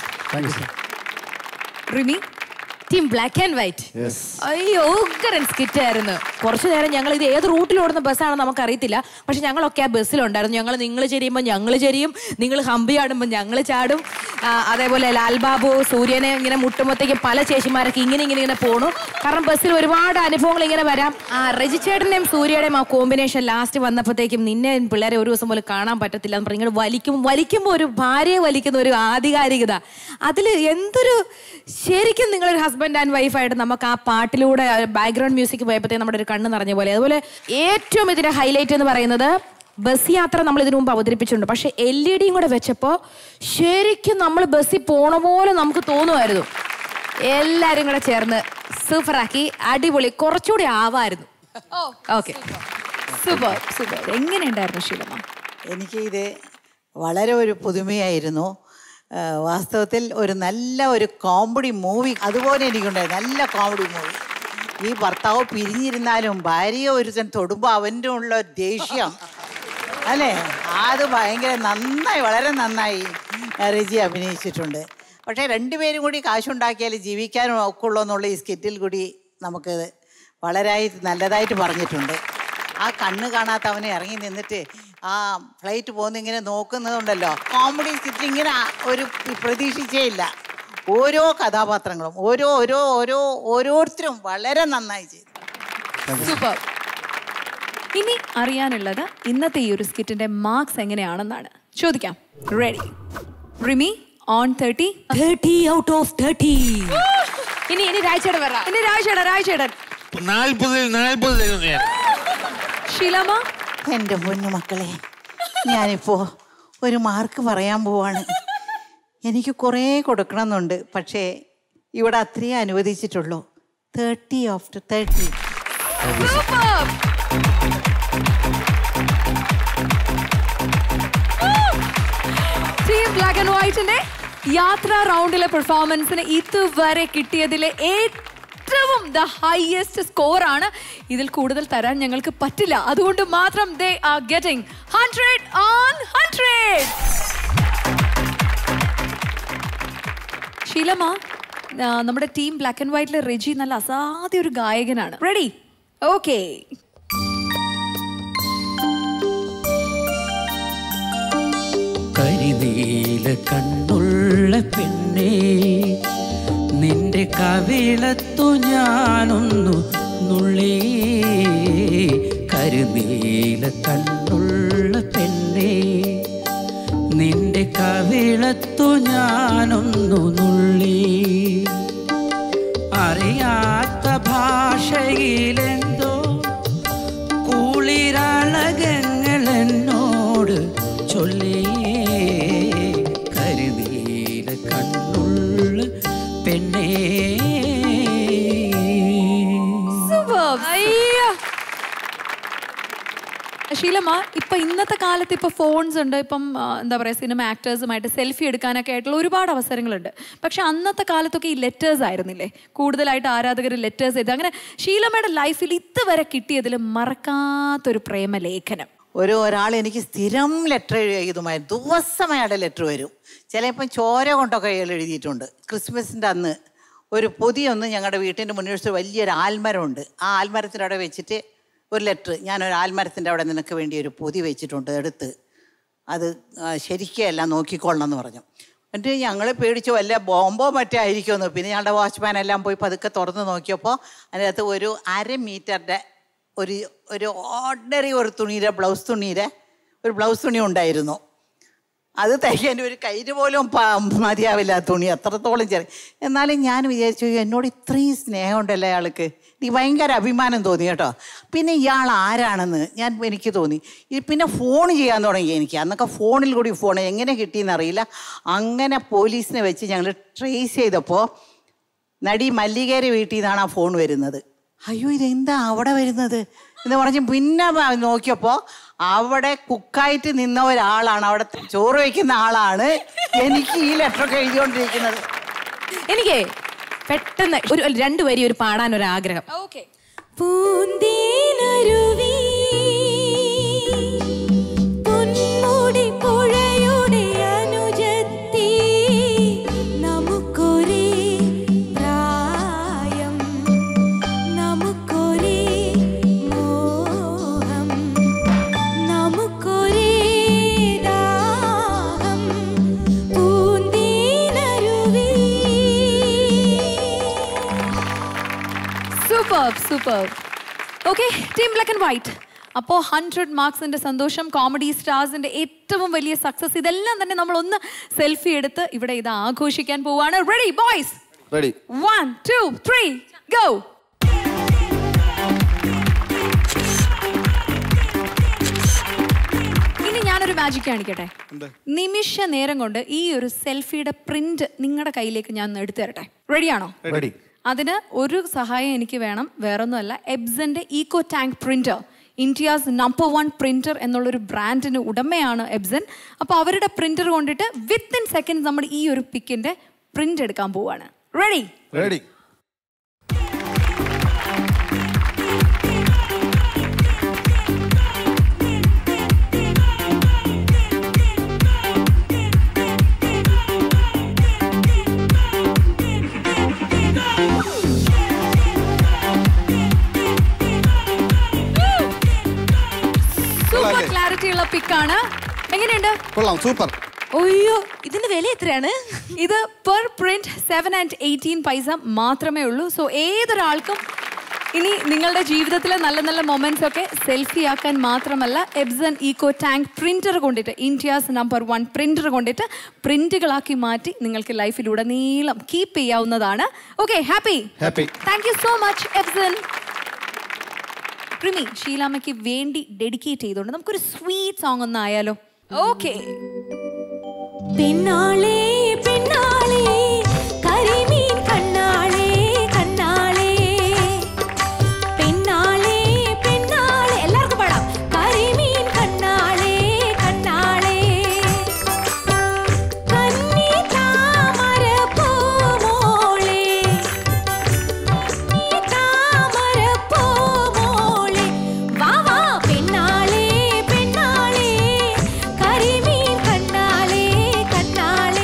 Rimi team black and white അയ്യോ ഉഗ്രൻ സ്കിറ്റ് ആയിരുന്നു കുറച്ചു നേരം ഞങ്ങൾ ഇത് ഏത് റൂട്ടിൽ ഓടുന്ന ബസ്സാണെന്ന് നമുക്ക് അറിയത്തില്ല പക്ഷെ ഞങ്ങളൊക്കെ ആ ബസ്സിലുണ്ടായിരുന്നു ഞങ്ങൾ നിങ്ങൾ ചെരിയുമ്പോൾ ഞങ്ങൾ ചെരിയും നിങ്ങൾ ഹമ്പി ആടുമ്പോൾ ഞങ്ങൾ ചാടും ആ, അതേപോലെ ലാൽബാബു സൂര്യനെ ഇങ്ങനെ മുട്ടുമ്പോഴത്തേക്ക് പല ചേച്ചിമാരൊക്കെ ഇങ്ങനെ ഇങ്ങനെ ഇങ്ങനെ പോണു കാരണം ബസ്സിൽ ഒരുപാട് അനുഭവങ്ങൾ ഇങ്ങനെ വരാം ആ രജിച്ചേട്ടൻ്റെയും സൂര്യയുടെയും ആ കോമ്പിനേഷൻ ലാസ്റ്റ് വന്നപ്പോഴത്തേക്കും നിന്നെ പിള്ളേരെ ഒരു ദിവസം പോലും കാണാൻ പറ്റത്തില്ല എന്ന് പറഞ്ഞ് ഇങ്ങനെ വലിക്കും വലിക്കുമ്പോൾ ഒരു ഭാര്യയെ വലിക്കുന്ന ഒരു ആധികാരികത അതിൽ എന്തൊരു ശരിക്കും നിങ്ങളൊരു ഹസ്ബൻഡ് ആൻഡ് വൈഫായിട്ട് നമുക്ക് ആ പാട്ടിലൂടെ ബാക്ക്ഗ്രൗണ്ട് മ്യൂസിക് പോയപ്പോഴത്തേക്ക് നമ്മുടെ ഒരു കണ്ണ് നിറഞ്ഞ പോലെ അതുപോലെ ഏറ്റവും ഇതിന്റെ ഹൈലൈറ്റ് എന്ന് പറയുന്നത് ബസ് യാത്ര നമ്മൾ ഇതിനു മുമ്പ് അവതരിപ്പിച്ചിട്ടുണ്ട് പക്ഷെ എൽ ഇ ഡിയും കൂടെ വെച്ചപ്പോൾ ശരിക്കും നമ്മൾ ബസ്സിൽ പോണ പോലെ നമുക്ക് തോന്നുമായിരുന്നു എല്ലാരും കൂടെ ചേർന്ന് സൂപ്പറാക്കി അടിപൊളി കുറച്ചുകൂടി ആവായിരുന്നു ഓക്കെ സൂപ്പർ സൂപ്പർ എങ്ങനെയുണ്ടായിരുന്നു ശീലമ എനിക്ക് ഇത് വളരെ ഒരു പുതുമയായിരുന്നു ആ, വാസ്തവത്തിൽ ഒരു നല്ല ഒരു കോമഡി മൂവി അതുപോലെ എനിക്കുണ്ടായി നല്ല കോമഡി മൂവി ഈ ഭർത്താവ് പിരിഞ്ഞിരുന്നാലും ഭാര്യയെ ഒരുത്തൻ തൊടുമ്പോൾ അവൻ്റെ ഉള്ള ദേഷ്യം അല്ലേ അത് ഭയങ്കര നന്നായി വളരെ നന്നായി രജി അഭിനയിച്ചിട്ടുണ്ട് പക്ഷേ രണ്ടുപേരും കൂടി കാശുണ്ടാക്കിയാൽ ജീവിക്കാനും ഒക്കുള്ളൂ എന്നുള്ള ഈ സ്കിറ്റിൽ കൂടി നമുക്ക് വളരെ നല്ലതായിട്ട് പറഞ്ഞിട്ടുണ്ട് ആ കണ്ണ് കാണാത്ത അവനെ ഇറങ്ങി നിന്നിട്ട് ആ ഫ്ലൈറ്റ് പോകുന്ന ഇങ്ങനെ നോക്കുന്നതുണ്ടല്ലോ കോമഡി സ്കിറ്റിൽ ഇങ്ങനെ ആ ഒരു പ്രതീക്ഷിച്ചേ ഇല്ല ഓരോ കഥാപാത്രങ്ങളും ഓരോ ഓരോ ഓരോ ഓരോരുത്തരും വളരെ നന്നായി ചെയ്തു സൂപ്പർ ഇനി അറിയാനുള്ളത് ഇന്നത്തെ ഈ ഒരു സ്കിറ്റിന്റെ മാർക്സ് എങ്ങനെയാണെന്നാണ് ചോദിക്കാം ready Rimi on thirty thirty out of thirty ഇനി ഇനി രാഴ്ചയുടെ പറ ഇനി രാഴ്ചയുടെ രാഴ്ചയുടെ നാൽപ്പതിൽ നാൽപ്പത് തരുന്നു ഞാൻ ശീലമ എൻ്റെ പൊന്നു മക്കളെ ഞാനിപ്പോ ഒരു മാർക്ക് പറയാൻ പോവാണ് എനിക്ക് കുറേ കൊടുക്കണമെന്നുണ്ട് പക്ഷേ ഇവിടെ അത്രയേ അനുവദിച്ചിട്ടുള്ളൂ thirty of thirty team black and വൈറ്റിന്റെ യാത്രാ റൗണ്ടിലെ പെർഫോമൻസിന് ഇതുവരെ കിട്ടിയതിലെ ഏറ്റവും ദ ഹയസ്റ്റ് സ്കോർ ആണ് ഇതിൽ കൂടുതൽ തരാൻ ഞങ്ങൾക്ക് പറ്റില്ല അതുകൊണ്ട് മാത്രം they are getting hundred on hundred ശീലമ ആ, നമ്മുടെ ടീം ബ്ലാക്ക് ആൻഡ് വൈറ്റിലെ റെജി നല്ല അസാധ്യ ഒരു ഗായകനാണ് റെഡി ഓക്കേ കരിനീല കണ്ണുള്ള പെണ്ണേ നിന്റെ കവിളത്തു ഞാനൊന്നു നുള്ളേ കരുനീല കണ്ണുള്ള പെണ്ണേ നിന്റെ കവിളത്തു ഞാനൊന്നു നുള്ളി അറിയാത്ത ഭാഷയിലെന്തോ കുളിരളകങ്ങൾ എന്നോട് ചൊല്ലി കരുനീല കണ്ണുള്ള പെണ്ണേ അയ്യോ ശീലമ ഇപ്പൊ ഇന്നത്തെ കാലത്ത് ഇപ്പൊ ഫോൺസ് ഉണ്ട് ഇപ്പം ആ, എന്താ പറയാ സിനിമ ആക്ടേഴ്സുമായിട്ട് സെൽഫി എടുക്കാനൊക്കെ ആയിട്ടുള്ള ഒരുപാട് അവസരങ്ങളുണ്ട് പക്ഷെ അന്നത്തെ കാലത്തൊക്കെ ഈ ലെറ്റേഴ്സ് ആയിരുന്നില്ലേ കൂടുതലായിട്ട് ആരാധകർ ലെറ്റേഴ്സ് എഴുതി അങ്ങനെ ശീലമ്മയുടെ ലൈഫിൽ ഇതുവരെ കിട്ടിയതിൽ മറക്കാത്തൊരു പ്രേമലേഖനം ഒരു ഒരാൾ എനിക്ക് സ്ഥിരം ലെറ്റർ എഴുതുമായിരുന്നു ദിവസം അയാളുടെ ലെറ്റർ വരും ചിലപ്പം ചോര കൊണ്ടൊക്കെ അയാൾ എഴുതിയിട്ടുണ്ട് ക്രിസ്മസിൻ്റെ അന്ന് ഒരു പൊതിയൊന്ന് ഞങ്ങളുടെ വീട്ടിൻ്റെ മുന്നിൽ വെച്ച് വലിയൊരു ആൽമരമുണ്ട് ആ ആൽമരത്തിൻ്റെ അവിടെ വെച്ചിട്ട് ഒരു ലെറ്റർ ഞാനൊരു ആൽമരത്തിൻ്റെ അവിടെ നിനക്ക് വേണ്ടി ഒരു പൊതി വെച്ചിട്ടുണ്ട് എടുത്ത് അത് ആ, ശരിക്കും എല്ലാം നോക്കിക്കൊള്ളണം എന്ന് പറഞ്ഞു എന്നിട്ട് ഞങ്ങൾ പേടിച്ചു വല്ല ബോംബോ മറ്റോ ആയിരിക്കുമെന്ന് പിന്നെ ഞങ്ങളുടെ വാച്ച്മാൻ എല്ലാം പോയി പതുക്കെ തുറന്ന് നോക്കിയപ്പോൾ അതിനകത്ത് ഒരു അര മീറ്ററിൻ്റെ ഒരു ഒരു ഓർഡിനറി ഒരു തുണിയുടെ ബ്ലൗസ് തുണിയുടെ ഒരു ബ്ലൗസ് തുണി ഉണ്ടായിരുന്നു അത് തയ്ക്കാൻ ഒരു കയ്യിൽ പോലും പ- മതിയാവില്ല ആ തുണി അത്രത്തോളം ചെറിയ എന്നാലും ഞാൻ വിചാരിച്ചു "അയ്യോ, എന്നോട് ഇത്രയും സ്നേഹമുണ്ടല്ലോ അയാൾക്ക് എനിക്ക് ഭയങ്കര അഭിമാനം തോന്നി കേട്ടോ പിന്നെ ഇയാൾ ആരാണെന്ന് ഞാൻ എനിക്ക് തോന്നി ഈ പിന്നെ ഫോൺ ചെയ്യാൻ തുടങ്ങി എനിക്ക് അന്നൊക്കെ ഫോണിൽ കൂടി ഫോൺ എങ്ങനെ കിട്ടിയെന്നറിയില്ല അങ്ങനെ പോലീസിനെ വെച്ച് ഞങ്ങൾ ട്രേസ് ചെയ്തപ്പോൾ നടി മല്ലികേരി വീട്ടിൽ നിന്നാണ് ആ ഫോൺ വരുന്നത് അയ്യോ ഇതെന്താ അവിടെ വരുന്നത് എന്ന് പറഞ്ഞ് പിന്നെ വ- നോക്കിയപ്പോൾ അവിടെ കുക്കായിട്ട് നിന്ന ഒരാളാണ് അവിടെ ചോറ് വയ്ക്കുന്ന ആളാണ് എനിക്ക് ഈ ലെറ്ററൊക്കെ എഴുതിക്കൊണ്ടിരിക്കുന്നത് എനിക്ക് പെട്ടെന്ന് ഒരു രണ്ടു വരി ഒരു പാടാൻ ഒരു ആഗ്രഹം പൂന്തേനരുവി പൊന്മുടി പുഴയുടെ അനുജത്തി നമുക്കൊരേ പ്രായം നമുക്കൊരേ മോഹം നമുക്കൊരേ ദാഹം പൂന്തേനരുവി super super okay team black and white അപ്പോൾ ഹൺഡ്രഡ് മാർക്സിന്റെ സന്തോഷം കോമഡി സ്റ്റാർസിന്റെ ഏറ്റവും വലിയ സക്സസ് ഇതെല്ലാം തന്നെ നമ്മൾ ഒന്ന് സെൽഫി എടുത്ത് ഇവിടെ ഇത് ആഘോഷിക്കാൻ പോവാണ് ready boys ready one two three go ഇനി ഞാനൊരു മാജിക് കാണിക്കട്ടെ നിമിഷ നേരം കൊണ്ട് ഈ ഒരു സെൽഫിയുടെ പ്രിന്റ് നിങ്ങളുടെ കയ്യിലേക്ക് ഞാൻ ഒന്ന് എടുത്തു തരട്ടെ റെഡിയാണോ റെഡി അതിന് ഒരു സഹായം എനിക്ക് വേണം വേറൊന്നുമല്ല എബ്സന്റെ eco tank printer India's number one printer എന്നുള്ളൊരു ബ്രാൻഡിന് ഉടമയാണ് എബ്സൻ അപ്പോൾ അവരുടെ പ്രിന്റർ കൊണ്ടിട്ട് വിത്തിൻ സെക്കൻഡ് നമ്മൾ ഈ ഒരു പിക്കിന്റെ പ്രിന്റ് എടുക്കാൻ പോവാണ് റെഡി റെഡി സൂപ്പർ ക്ലാരിറ്റി ഉള്ള പിക്കാണ് എങ്ങനെയുണ്ട് കൊള്ളാം സൂപ്പർ അയ്യോ ഇതിന്റെ വില എത്രയാണ് ഇത് per print seven and eighteen പൈസ മാത്രമേ ഉള്ളൂ സോ ഏതൊരാൾക്കും ഇനി നിങ്ങളുടെ ജീവിതത്തിലെ നല്ല നല്ല മൊമെന്റ്സ് ഒക്കെ സെൽഫി ആക്കാൻ മാത്രമല്ല എബ്സൺ ഈക്കോ ടാങ്ക് പ്രിന്റർ കൊണ്ടിട്ട് ഇന്ത്യാസ് നമ്പർ വൺ പ്രിന്റർ കൊണ്ടിട്ട് പ്രിന്റുകളാക്കി മാറ്റി നിങ്ങൾക്ക് ലൈഫിലുടനീളം കീപ്പ് ചെയ്യാവുന്നതാണ് okay happy happy thank you so much Epson Rimi ഷീലാമ്മയ്ക്ക് വേണ്ടി ഡെഡിക്കേറ്റ് ചെയ്തുകൊണ്ട് നമുക്കൊരു സ്വീറ്റ് സോങ് ഒന്ന് ആയാലോ ഓക്കെ പെണ്ണാളേ പെണ്ണാളേ കരിമീൻ കണ്ണാളേ കണ്ണാളേ പെണ്ണാളേ പെണ്ണാളേ എല്ലാവർക്കും പാടാം കരിമീൻ കണ്ണാളേ കണ്ണാളേ കന്നി താമര പൂമോളേ കന്നി താമര പൂമോളേ വാ വാ പെണ്ണാളേ പെണ്ണാളേ കരിമീൻ കണ്ണാളേ കണ്ണാളേ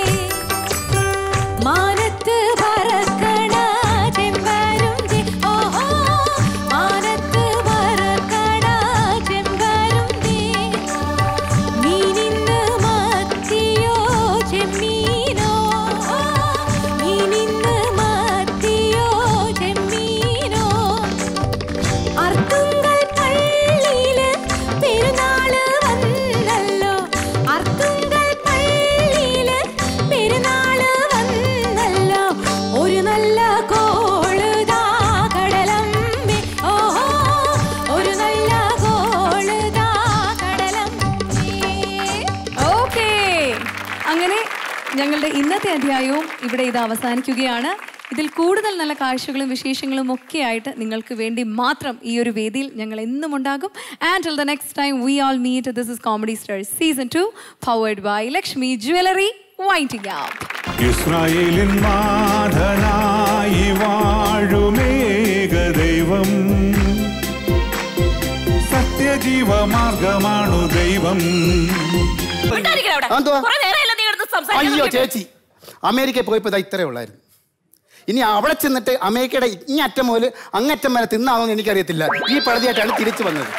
മാനത്ത് പറക്കണ ചെമ്പരുന്തി ഓഹോ മാനത്ത് പറക്കണ ചെമ്പരുന്തി മീനിന്ന് മത്തിയോ ചെമ്മീനോ മീനിന്ന് മത്തിയോ ചെമ്മീനോ അർത്തുങ്കൽ പള്ളിയില് പെരുന്നാള് വന്നല്ലോ അർത്തുങ്കൽ പള്ളിയില് പെരുന്നാള് വന്നല്ലോ ഒരു നല്ല കോളുതാ കടലമ്മേ ഓഹോ ഒരു നല്ല കോളുതാ കടലമ്മേ ഓക്കേ അങ്ങനെ ഞങ്ങളുടെ ഇന്നത്തെ അധ്യായവും ഇവിടെ ഇത് അവസാനിക്കുകയാണ് ഇതിൽ കൂടുതൽ നല്ല കാഴ്ചകളും വിശേഷങ്ങളും ഒക്കെ ആയിട്ട് നിങ്ങൾക്ക് വേണ്ടി മാത്രം ഈ ഒരു വേദിയിൽ ഞങ്ങൾ എന്നും ഉണ്ടാകും and till the next time we all meet this is comedy stars season two powered by Lakshmi jewellery winding up ഇസ്രായേലിൻ നാഥനായി വാഴുമേക ദൈവം സത്യജീവമാർഗമാണു ദൈവം അതെന്തുവാ? കുറെ നേരമല്ലേ നീ എടുത്ത് അയ്യോ സംസാരിക്കാൻ ചേച്ചി അമേരിക്കയിൽ പോയപ്പോൾ ഇതാ ഇത്രേ ഉള്ളായിരുന്നു ഇനി അവിടെ ചെന്നിട്ട് അമേരിക്കയുടെ ഇങ്ങറ്റം മുതൽ അങ്ങറ്റം വരെ തിന്നാവുമെന്ന് എനിക്കറിയത്തില്ല ഈ പഴുതിയായിട്ടാണ് തിരിച്ചു വന്നത്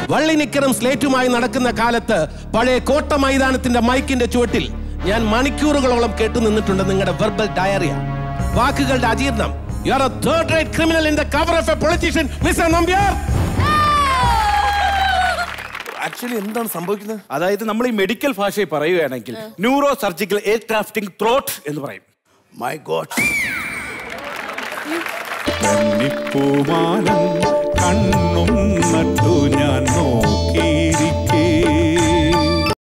വള്ളിനിക്കറും സ്ലേറ്റുമായി നടക്കുന്ന കാലത്ത് പഴയ കോട്ട മൈതാനത്തിന്റെ മൈക്കിന്റെ ചുവട്ടിൽ ഞാൻ മണിക്കൂറുകളോളം കേട്ടു നിന്നിട്ടുണ്ട് നിങ്ങളുടെ വെർബൽ ഡയറിയ വാക്കുകളുടെ അജീർണം you are a third rate criminal in the cover of a politician mister Nambiar actually എന്താണ് സംഭവിക്കുന്നത് അതായത് നമ്മൾ ഈ മെഡിക്കൽ ഭാഷയിൽ പറയുകയാണെങ്കിൽ neuro surgical air crafting throat എന്ന് പറയും മൈ ഗോഡ് പൂമാനം കണ്ണും നട്ടു ഞാൻ നോക്കി